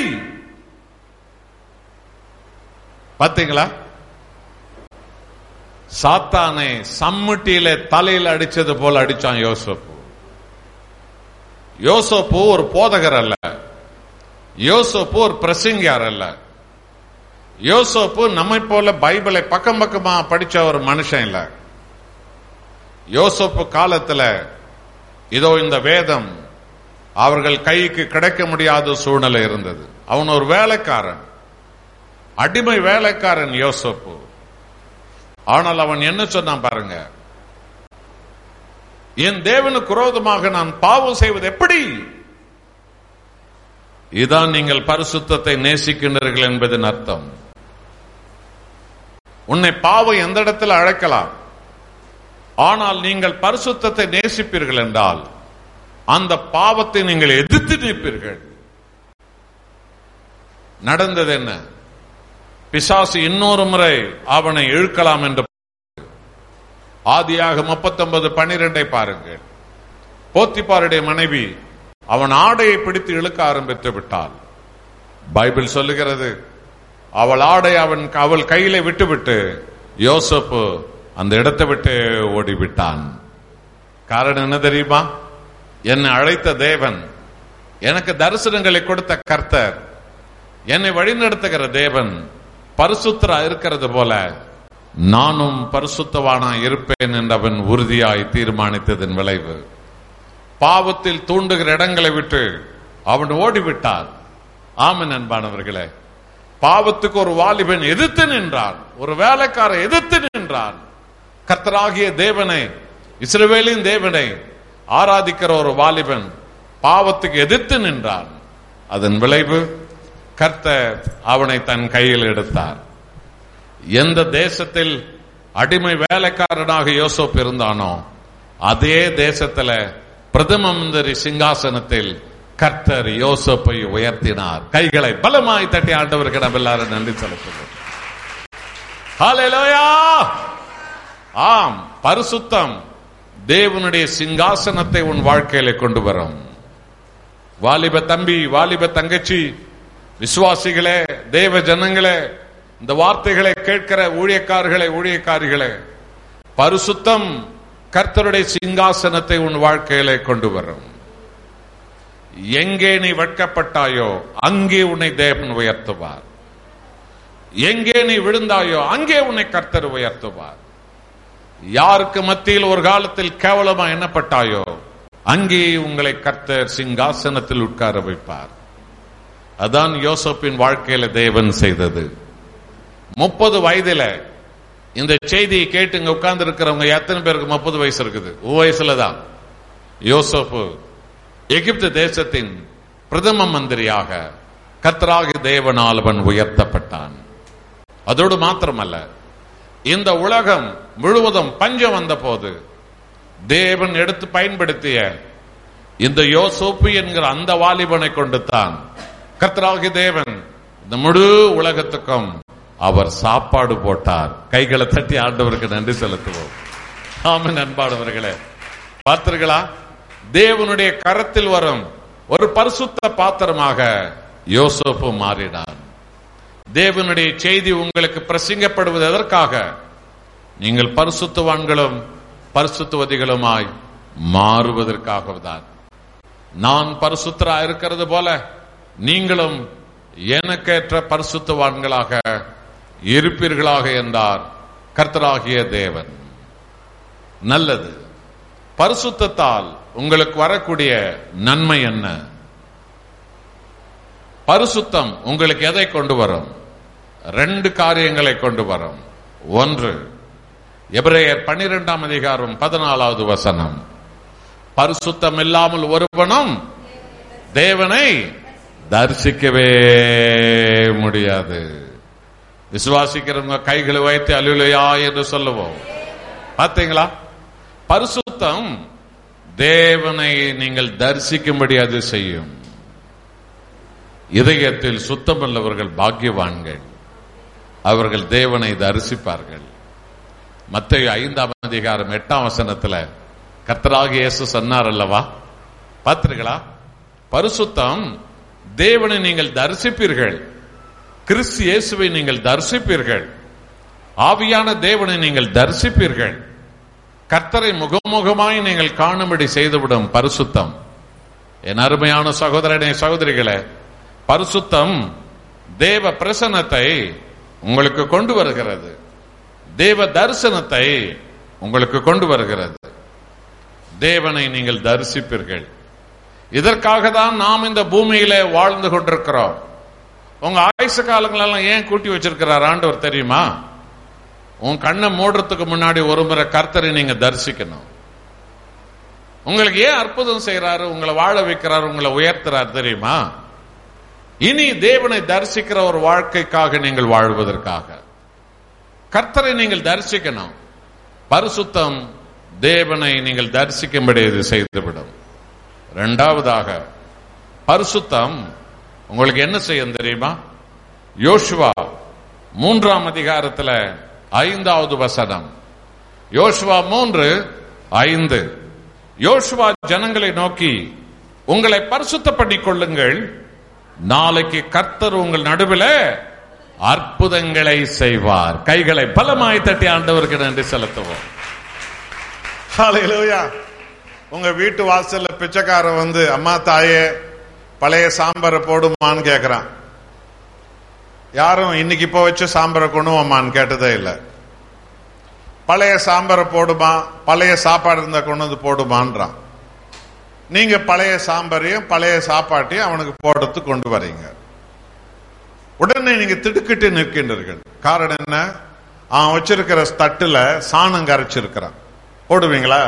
பாத்தீங்களா சாத்தானை சம்முட்டியில தலையில் அடிச்சது போல அடிச்சான் யோசப்பு யோசப்பு ஒரு போதகர் அல்ல யோசப்பு ஒரு பிரசங்கியார் அல்ல யோசப்பு நம்மை போல பைபிளை பக்கம் பக்கமா படிச்ச ஒரு மனுஷன் இல்ல யோசப்பு காலத்துல இதோ இந்த வேதம் அவர்கள் கைக்கு கிடைக்க முடியாத சூழ்நிலை இருந்தது அவன் ஒரு வேலைக்காரன் அடிமை வேலைக்காரன் யோசப்பு ஆனால் அவன் என்ன சொன்னான் பாருங்க என் தேவனுக்கு விரோதமாக நான் பாவம் செய்வது எப்படி இதான் நீங்கள் பரிசுத்தத்தை நேசிக்கின்றீர்கள் என்பதன் அர்த்தம் உன்னை பாவம் எந்த இடத்துல அழைக்கலாம் ஆனால் நீங்கள் பரிசுத்தத்தை நேசிப்பீர்கள் என்றால் அந்த பாவத்தை நீங்கள் எதிர்த்து நிற்பீர்கள் நடந்தது என்ன பிசாசு இன்னொரு முறை அவனை இழுக்கலாம் என்று ஆதியாக முப்பத்தொன்பது பனிரெண்டை பாருங்கள் போத்திப்பாருடைய மனைவி அவன் ஆடையை பிடித்து இழுக்க ஆரம்பித்து விட்டாள் பைபிள் சொல்லுகிறது அவள் ஆடை அவன் அவள் கையில விட்டுவிட்டு யோசப்பு அந்த இடத்தை விட்டு ஓடிவிட்டான் காரணம் என்ன தெரியுமா என்னை அழைத்த தேவன் எனக்கு தரிசனங்களை கொடுத்த கர்த்தர் என்னை வழிநடத்துகிற தேவன் பரிசுத்தரா இருக்கிறது போல நானும் பரிசுத்தவானா இருப்பேன் என்று அவன் உறுதியாய் தீர்மானித்ததன் விளைவு பாவத்தில் தூண்டுகிற இடங்களை விட்டு அவன் ஓடிவிட்டான் ஆமன் அன்பானவர்களே பாவத்துக்கு ஒரு வாலிபன் எதிர்த்து நின்றான் ஒரு வேலைக்காரன் எதிர்த்து நின்றான் கர்த்தராகிய தேவனை இஸ்ரவேலின் தேவனை ஆராதிக்கிற ஒரு வாலிபன் பாவத்துக்கு எதிர்த்து நின்றான் அதன் விளைவு கர்த்தர் அவனை தன் கையில் எடுத்தார் எந்த தேசத்தில் அடிமை வேலைக்காரனாக யோசோப் இருந்தானோ அதே தேசத்துல பிரதம மந்திரி சிங்காசனத்தில் கர்த்தர் யோசப்பை உயர்த்தினார் கைகளை பலமாய் தட்டி ஆண்டவருக்கு நம்ம எல்லாரும் நன்றி செலுத்துவோம் ஹalleluya ஆம் பரிசுத்தம் தேவனுடைய சிங்காசனத்தை உன் வாழ்க்கையில கொண்டு வரும் வாலிப தம்பி வாலிப தங்கச்சி விசுவாசிகளே தேவ ஜனங்களே இந்த வார்த்தைகளை கேட்கிற ஊழியக்காரர்களே ஊழியக்காரிகளே பரிசுத்தம் கர்த்தருடைய சிங்காசனத்தை உன் வாழ்க்கையில கொண்டு வரும் எங்கே நீ வெட்கப்பட்டாயோ அங்கே உன்னை தேவன் உயர்த்துவார் எங்கே நீ விழுந்தாயோ அங்கே உன்னை கர்த்தர் உயர்த்துவார் யாருக்கு மத்தியில் ஒரு காலத்தில் கேவலமா எண்ணப்பட்டாயோ அங்கே உங்களை கர்த்தர் சிங்காசனத்தில் உட்கார வைப்பார் அதான் யோசப்பின் வாழ்க்கையில தேவன் செய்தது முப்பது வயதுல இந்த செய்தியை கேட்டு இங்க உட்கார்ந்து இருக்கிறவங்க எத்தனை பேருக்கு முப்பது வயசு இருக்குது உன் வயசுல தான் யோசப்பு எகிப்து தேசத்தின் பிரதம மந்திரியாக கர்த்தராகி தேவனால் அவன் உயர்த்தப்பட்டான் அதோடு மாத்திரமல்ல இந்த உலகம் முழுவதும் பஞ்சம் வந்த போது தேவன் எடுத்து பயன்படுத்திய இந்த யோசோப்பு என்கிற அந்த வாலிபனை கொண்டு தான் கர்த்தராகிய தேவன் இந்த முழு உலகத்துக்கும் அவர் சாப்பாடு போட்டார் கைகளை தட்டி ஆண்டவருக்கு நன்றி செலுத்துவோம் ஆமாம் அன்பானவர்களே பார்த்தீர்களா தேவனுடைய கரத்தில் வரும் ஒரு பரிசுத்த பாத்திரமாக யோசோப்பு மாறினான் தேவனுடைய செய்தி உங்களுக்கு பிரசங்கப்படுவது எதற்காக நீங்கள் பரிசுத்தவான்களும் பரிசுத்தவதிகளுமாய் மாறுவதற்காகத்தான் நான் பரிசுத்தரா இருக்கிறது போல நீங்களும் எனக்கேற்ற பரிசுத்தவான்களாக இருப்பீர்களாக என்றார் கர்த்தராகிய தேவன் நல்லது பரிசுத்தத்தால் உங்களுக்கு வரக்கூடிய நன்மை என்ன பரிசுத்தம் உங்களுக்கு எதை கொண்டு வரும் ரெண்டு காரியங்களை கொண்டு வரும் ஒன்று எபிரேயர் பன்னிரெண்டாம் அதிகாரம் பதினாலாவது வசனம் பரிசுத்தம் இல்லாமல் ஒருவனும் தேவனை தரிசிக்கவே முடியாது விசுவாசிக்கிறவங்க கைகளை வைத்து அலுவலையா என்று சொல்லுவோம் பார்த்தீங்களா பரிசுத்தம் தேவனை நீங்கள் தரிசிக்கும்படி அது செய்யும் இதயத்தில் சுத்தமுள்ளவர்கள் பாக்கியவான்கள் அவர்கள் தேவனை தரிசிப்பார்கள் மத்திய ஐந்தாம் அதிகாரம் எட்டாம் வசனத்துல கர்த்தராக இயேசு சொன்னார் அல்லவா பார்த்தீர்களா பரிசுத்தம் தேவனை நீங்கள் தரிசிப்பீர்கள் கிறிஸ்து இயேசுவை நீங்கள் தரிசிப்பீர்கள் ஆவியான தேவனை நீங்கள் தரிசிப்பீர்கள் கர்த்தரை முகமுகமாய் நீங்கள் காணும்படி செய்துவிடும் பரிசுத்தம் என் அருமையான சகோதரனே சகோதரிகளே பரிசுத்தம் தேவ பிரசன்னத்தை உங்களுக்கு கொண்டு வருகிறது தேவ தரிசனத்தை உங்களுக்கு கொண்டு வருகிறது தேவனை நீங்கள் தரிசிப்பீர்கள் இதற்காக தான் நாம் இந்த பூமியில வாழ்ந்து கொண்டிருக்கிறோம் உங்க ஆயுசு காலங்களெல்லாம் ஏன் கூட்டி வச்சிருக்கிறார் ஆண்டவர் தெரியுமா உன் கண்ணை மூடுறதுக்கு முன்னாடி ஒரு முறை கர்த்தரை நீங்க தரிசிக்கணும் உங்களுக்கு ஏன் அற்புதம் செய்யறாரு உங்களை வாழ வைக்கிறாரு உங்களை உயர்த்துறாரு தெரியுமா இனி தேவனை தரிசிக்கிற ஒரு வாழ்க்கைக்காக நீங்கள் வாழ்வதற்காக கர்த்தரை நீங்கள் தரிசிக்கணும் பரிசுத்தம் தேவனை நீங்கள் தரிசிக்கும்படி இது செய்துவிடும் இரண்டாவதாக பரிசுத்தம் உங்களுக்கு என்ன செய்யும் தெரியுமா யோசுவா மூன்றாம் அதிகாரத்துல ஐந்தாவது வசனம் யோசுவா மூன்று ஐந்து யோசுவா ஜனங்களை நோக்கி உங்களை பரிசுத்த பண்ணிக் கொள்ளுங்கள் நாளைக்கு கர்த்தர் உங்கள் நடுவில் அற்புதங்களை செய்வார் கைகளை பலமாய் தட்டி ஆண்டவருக்கு நன்றி செலுத்துவோம் ஹalleluya உங்க வீட்டு வாசல்ல பிச்சைக்காரன் வந்து அம்மா தாயே பழைய சாம்பாரை போடுமான்னு கேக்குறான் யாரும் இன்னைக்கு இப்போ வச்ச சாம்பாரை கொண்டு வாமான்னு கேட்டதே இல்லை பழைய சாம்பாரை போடுமா பழைய சாப்பாடு இருந்தா கொண்டு வந்து போடுமான்றான் நீங்க பழைய சாம்பாரையும் பழைய சாப்பாட்டையும் அவனுக்கு போடுறது கொண்டு வரீங்க உடனே நீங்க திடுக்கிட்டு நிற்கின்றீர்கள் காரணம் என்ன அவன் வச்சிருக்கிற தட்டுல சாணம் கரைச்சிருக்கிறான் போடுவீங்களா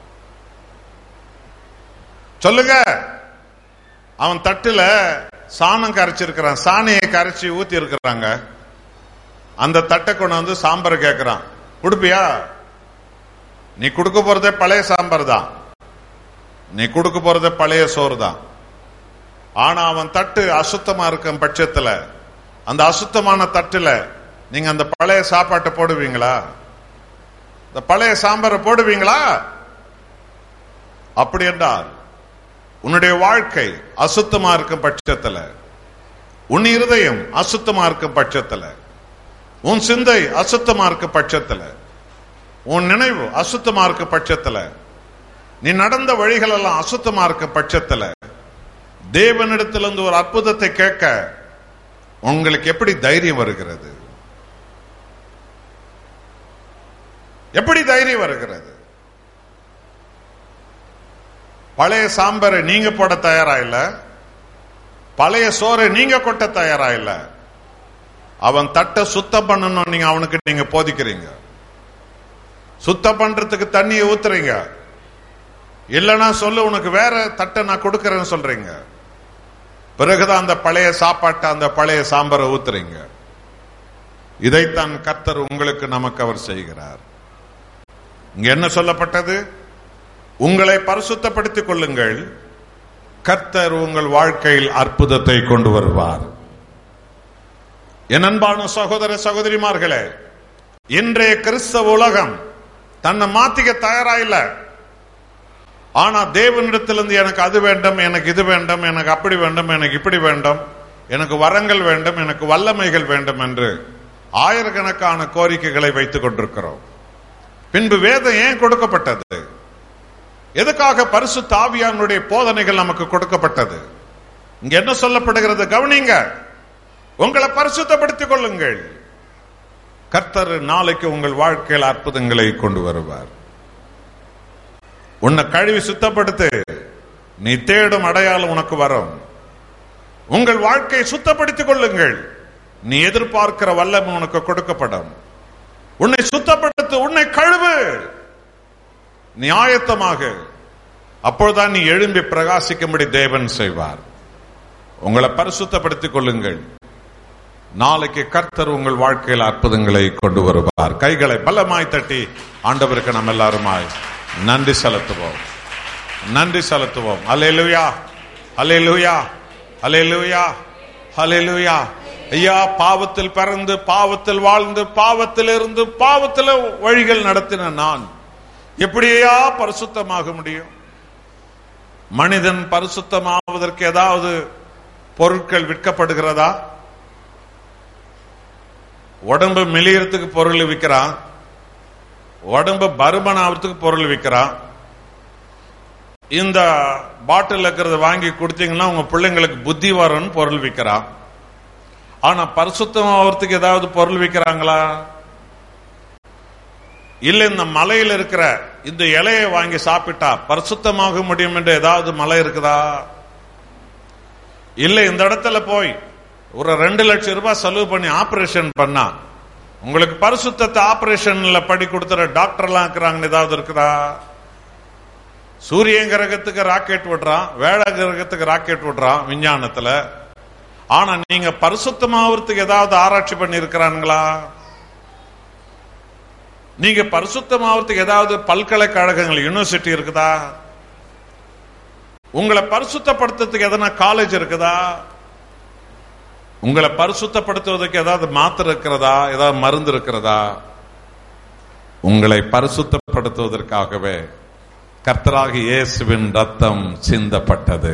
சொல்லுங்க அவன் தட்டுல சாணம் கரைச்சிருக்கிறான் சாணியை கரைச்சி ஊத்தி இருக்கிறாங்க அந்த தட்டை கொண்டு வந்து சாம்பார் கேட்கிறான் கொடுப்பியா நீ கொடுக்க போறதே பழைய சாம்பார் தான் நீ கொடுக்க போறதே பழைய சோறு தான் ஆனா அவன் தட்டு அசுத்தமா இருக்கும் பட்சத்துல அந்த அசுத்தமான தட்டுல நீங்க அந்த பழைய சாப்பாட்டை போடுவீங்களா இந்த பழைய சாம்பாரை போடுவீங்களா அப்படி என்றால் உன்னுடைய வாழ்க்கை அசுத்தமா இருக்கும் பட்சத்துல உன் இருதயம் அசுத்தமா இருக்கும் பட்சத்துல உன் சிந்தை அசுத்தமா இருக்கும் பட்சத்துல உன் நினைவு அசுத்தமா இருக்கும் பட்சத்துல நீ நடந்த வழிகள் எல்லாம் அசுத்தமா இருக்கும் பட்சத்துல தேவனிடத்திலிருந்து ஒரு அற்புதத்தை கேட்க உங்களுக்கு எப்படி தைரியம் வருகிறது எப்படி தைரியம் வருகிறது பழைய சாம்பாரை நீங்க போட தயாரா இல்ல பழைய சோறை நீங்க கொட்ட தயாரா இல்ல அவன் தட்டை சுத்தம் பண்ணணும் நீங்க அவனுக்கு நீங்க போதிக்கிறீங்க சுத்தம் பண்றதுக்கு தண்ணியை ஊத்துறீங்க இல்லைன்னா சொல்லு உனக்கு வேற தட்டை நான் கொடுக்கறேன்னு சொல்றீங்க பிறகுதான் அந்த பழைய சாப்பாட்டை அந்த பழைய சாம்பாரை ஊத்துறீங்க இதைத்தான் கர்த்தர் உங்களுக்கு நமக்கு அவர் செய்கிறார் இங்க என்ன சொல்லப்பட்டது உங்களை பரிசுத்தப்படுத்திக் கொள்ளுங்கள் கர்த்தர் உங்கள் வாழ்க்கையில் அற்புதத்தை கொண்டு வருவார் என் அன்பான சகோதர சகோதரிமார்களே இன்றைய கிறிஸ்தவ உலகம் தன்னை மாத்திக்க தயாரா இல்ல ஆனா தேவனிடத்திலிருந்து எனக்கு அது வேண்டும் எனக்கு இது வேண்டும் எனக்கு அப்படி வேண்டும் எனக்கு இப்படி வேண்டும் எனக்கு வரங்கள் வேண்டும் எனக்கு வல்லமைகள் வேண்டும் என்று ஆயிரக்கணக்கான கோரிக்கைகளை வைத்துக் கொண்டிருக்கிறோம் பின்பு வேதம் ஏன் கொடுக்கப்பட்டது எதுக்காக பரிசு தாவியானுடைய போதனைகள் நமக்கு கொடுக்கப்பட்டது இங்க என்ன சொல்லப்படுகிறது கவனிங்க உங்களை பரிசுத்தப்படுத்திக் கொள்ளுங்கள் கர்த்தர் நாளைக்கு உங்கள் வாழ்க்கையில் அற்புதங்களை கொண்டு வருவார் உன்னை கழுவி சுத்தப்படுத்து நீ தேடும் அடையாளம் உனக்கு வரும் உங்கள் வாழ்க்கையை சுத்தப்படுத்திக் கொள்ளுங்கள் நீ எதிர்பார்க்கிற வல்லமை உனக்கு கொடுக்கப்படும் உன்னை சுத்தப்படுத்து உன்னை கழுவு நீ ஆயத்தமாக அப்பொழுதுதான் நீ எழும்பி பிரகாசிக்கும்படி தேவன் செய்வார் உங்களை பரிசுத்தப்படுத்திக் கொள்ளுங்கள் நாளைக்கு கர்த்தர் உங்கள் வாழ்க்கையில் அற்புதங்களை கொண்டு வருவார் கைகளை பலமாய் தட்டி ஆண்டவருக்கு நம்ம எல்லாருமாய் நன்றி செலுத்துவோம் நன்றி செலுத்துவோம் அலையலுயா அலையலுயா அலையலுயா அலையலுயா ஐயா பாவத்தில் பிறந்து பாவத்தில் வாழ்ந்து பாவத்தில் இருந்து பாவத்தில் வழிகள் நடத்தின நான் எப்படியா பரிசுத்தமாக முடியும் மனிதன் பரிசுத்தமாவதற்கு ஏதாவது பொருட்கள் விற்கப்படுகிறதா உடம்பு மெலியறதுக்கு பொருள் விற்கிறான் உடம்பு பருமன் ஆகிறதுக்கு பொருள் விற்கிறான் இந்த பாட்டில் இருக்கிறத வாங்கி கொடுத்தீங்கன்னா உங்க பிள்ளைங்களுக்கு புத்தி வரும்னு பொருள் விற்கிறான் ஆனா பரிசுத்தம் ஆகிறதுக்கு ஏதாவது பொருள் விற்கிறாங்களா இல்ல இந்த மலையில இருக்கிற இந்த இலையை வாங்கி சாப்பிட்டா பரிசுத்தமாக முடியும் என்று ஏதாவது மலை இருக்குதா இல்ல இந்த இடத்துல போய் ஒரு ரெண்டு லட்சம் ரூபாய் செலவு பண்ணி ஆபரேஷன் பண்ணா உங்களுக்கு பரிசுத்தத்தை ஆபரேஷன்ல படி கொடுத்துற டாக்டர் எல்லாம் இருக்கிறாங்கன்னு ஏதாவது இருக்குதா சூரியன் கிரகத்துக்கு ராக்கெட் விடுறான் வேட கிரகத்துக்கு ராக்கெட் விடுறான் விஞ்ஞானத்துல ஆனா நீங்க பரிசுத்தமாவதுக்கு ஏதாவது ஆராய்ச்சி பண்ணி இருக்கிறாங்களா நீங்க பரிசுத்தமாவதுக்கு ஏதாவது பல்கலைக்கழகங்கள் யூனிவர்சிட்டி இருக்குதா உங்களை பரிசுத்தப்படுத்துறதுக்கு எதனா காலேஜ் இருக்குதா உங்களை பரிசுத்தப்படுத்துவதற்கு ஏதாவது மாத்திரை இருக்கிறதா ஏதாவது மருந்து இருக்கிறதா உங்களை பரிசுத்தப்படுத்துவதற்காகவே கர்த்தராகி இயேசுவின் ரத்தம் சிந்தப்பட்டது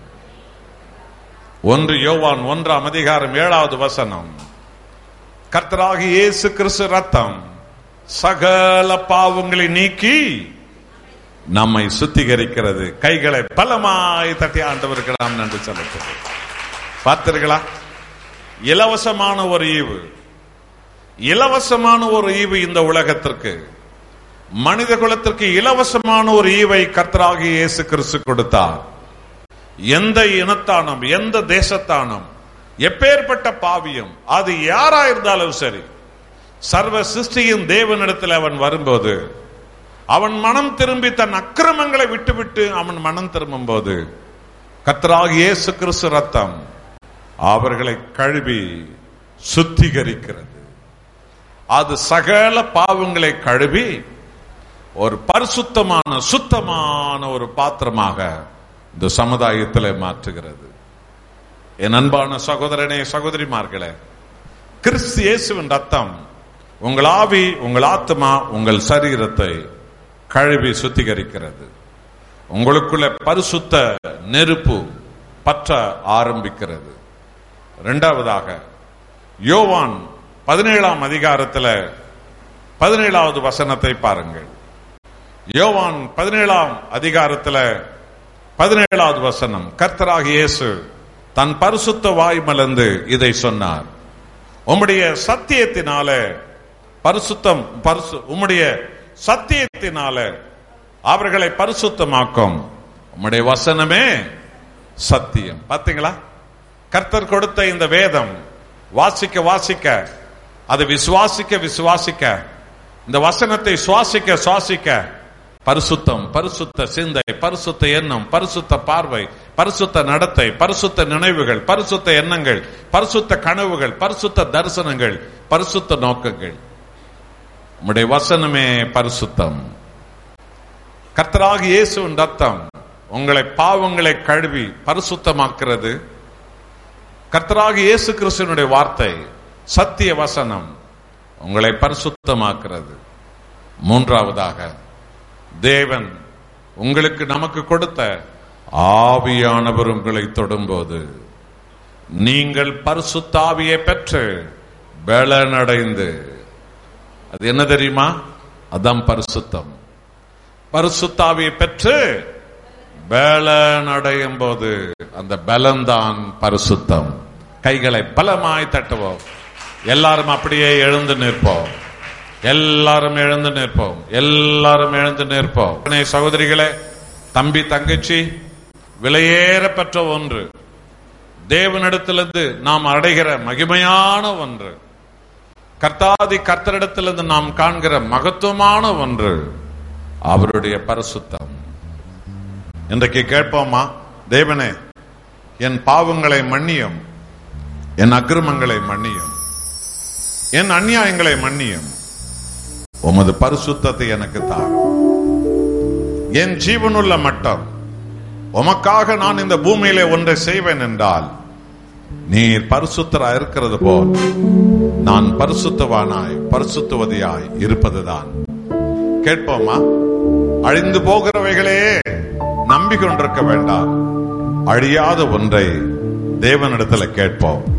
ஒன்று யோவான் ஒன்றாம் அதிகாரம் ஏழாவது வசனம் கர்த்தராகி இயேசு கிறிஸ்து ரத்தம் சகல பாவங்களை நீக்கி நம்மை சுத்திகரிக்கிறது கைகளை பலமாய் தட்டி ஆண்டவருக்கு நாம் நன்றி செலுத்துகிறோம் பார்த்தீர்களா இலவசமான ஒரு ஈவு இலவசமான ஒரு ஈவு இந்த உலகத்திற்கு மனித குலத்திற்கு இலவசமான ஒரு ஈவை கர்த்தராகி இயேசு கிறிஸ்து கொடுத்தார் எந்த இனத்தானம் எந்த தேசத்தானம் எப்பேற்பட்ட பாவியம் அது யாரா இருந்தாலும் சரி சர்வ சிருஷ்டியின் தேவனிடத்தில் அவன் வரும்போது அவன் மனம் திரும்பி தன் அக்கிரமங்களை விட்டுவிட்டு அவன் மனம் திரும்பும் போது கர்த்தராகி இயேசு கிறிஸ்து ரத்தம் அவர்களை கழுவி சுத்திகரிக்கிறது அது சகல பாவங்களை கழுவி ஒரு பரிசுத்தமான சுத்தமான ஒரு பாத்திரமாக இந்த சமுதாயத்தில் மாற்றுகிறது என் அன்பான சகோதரனே சகோதரிமார்களே கிறிஸ்து இயேசுவின் ரத்தம் உங்கள் ஆவி உங்கள் ஆத்மா உங்கள் சரீரத்தை கழுவி சுத்திகரிக்கிறது உங்களுக்குள்ள பரிசுத்த நெருப்பு பற்ற ஆரம்பிக்கிறது இரண்டாவதாக யோவான் பதினேழாம் அதிகாரத்தில் பதினேழாவது வசனத்தை பாருங்கள் யோவான் பதினேழாம் அதிகாரத்தில் பதினேழாவது வசனம் கர்த்தராக இயேசு தன் பரிசுத்த வாய் மலர்ந்து இதை சொன்னார் உம்முடைய சத்தியத்தினால பரிசுத்தம் பரிசு உம்முடைய சத்தியத்தினால அவர்களை பரிசுத்தமாக்கும் உம்முடைய வசனமே சத்தியம் பாத்தீங்களா கர்த்தர் கொடுத்த இந்த வேதம் வாசிக்க வாசிக்க அது விசுவாசிக்க விசுவாசிக்க இந்த வசனத்தை சுவாசிக்க சுவாசிக்க பரிசுத்தம் பரிசுத்த சிந்தை பரிசுத்த எண்ணம் பரிசுத்த பார்வை பரிசுத்த நடத்தை பரிசுத்த நினைவுகள் பரிசுத்த எண்ணங்கள் பரிசுத்த கனவுகள் பரிசுத்த தரிசனங்கள் பரிசுத்த நோக்கங்கள் உம்முடைய வசனமே பரிசுத்தம் கர்த்தராக இயேசுவின் ரத்தம் உங்களை பாவங்களை கழுவி பரிசுத்தமாக்குறது கர்த்தராக இயேசு கிறிஸ்துவனுடைய வார்த்தை சத்திய வசனம் உங்களை பரிசுத்தமாக்குறது மூன்றாவதாக தேவன் உங்களுக்கு நமக்கு கொடுத்த ஆவியானவர் உங்களை தொடும்போது நீங்கள் பரிசுத்தாவியை பெற்று பலனடைந்து அது என்ன தெரியுமா அதான் பரிசுத்தம் பரிசுத்தாவியை பெற்று பலன் அடையும் போது அந்த பலன்தான் பரிசுத்தம் கைகளை பலமாய் தட்டுவோம் எல்லாரும் அப்படியே எழுந்து நிற்போம் எல்லாரும் எழுந்து நிற்போம் எல்லாரும் எழுந்து நிற்போம் அன்னை சகோதரிகளே தம்பி தங்கச்சி விலையேற பெற்ற ஒன்று தேவனிடத்திலிருந்து நாம் அடைகிற மகிமையான ஒன்று கர்த்தாதி கர்த்தரிடத்திலிருந்து நாம் காண்கிற மகத்துவமான ஒன்று அவருடைய பரிசுத்தம் இன்றைக்கு கேட்போமா தேவனே என் பாவங்களை மன்னியும் என் அக்கிரமங்களை மன்னியும் என் அநியாயங்களை மன்னியும் உமது பரிசுத்தத்தை எனக்கு தார் என் ஜீவனுள்ள மட்டம் உமக்காக நான் இந்த பூமியிலே ஒன்றை செய்வேன் என்றால் நீர் பரிசுத்தரா இருக்கிறது போல் நான் பரிசுத்தவானாய் பரிசுத்துவதியாய் இருப்பதுதான் கேட்போமா அழிந்து போகிறவைகளே நம்பிக்கொண்டிருக்க வேண்டாம் அழியாத ஒன்றை தேவனிடத்துல கேட்போம்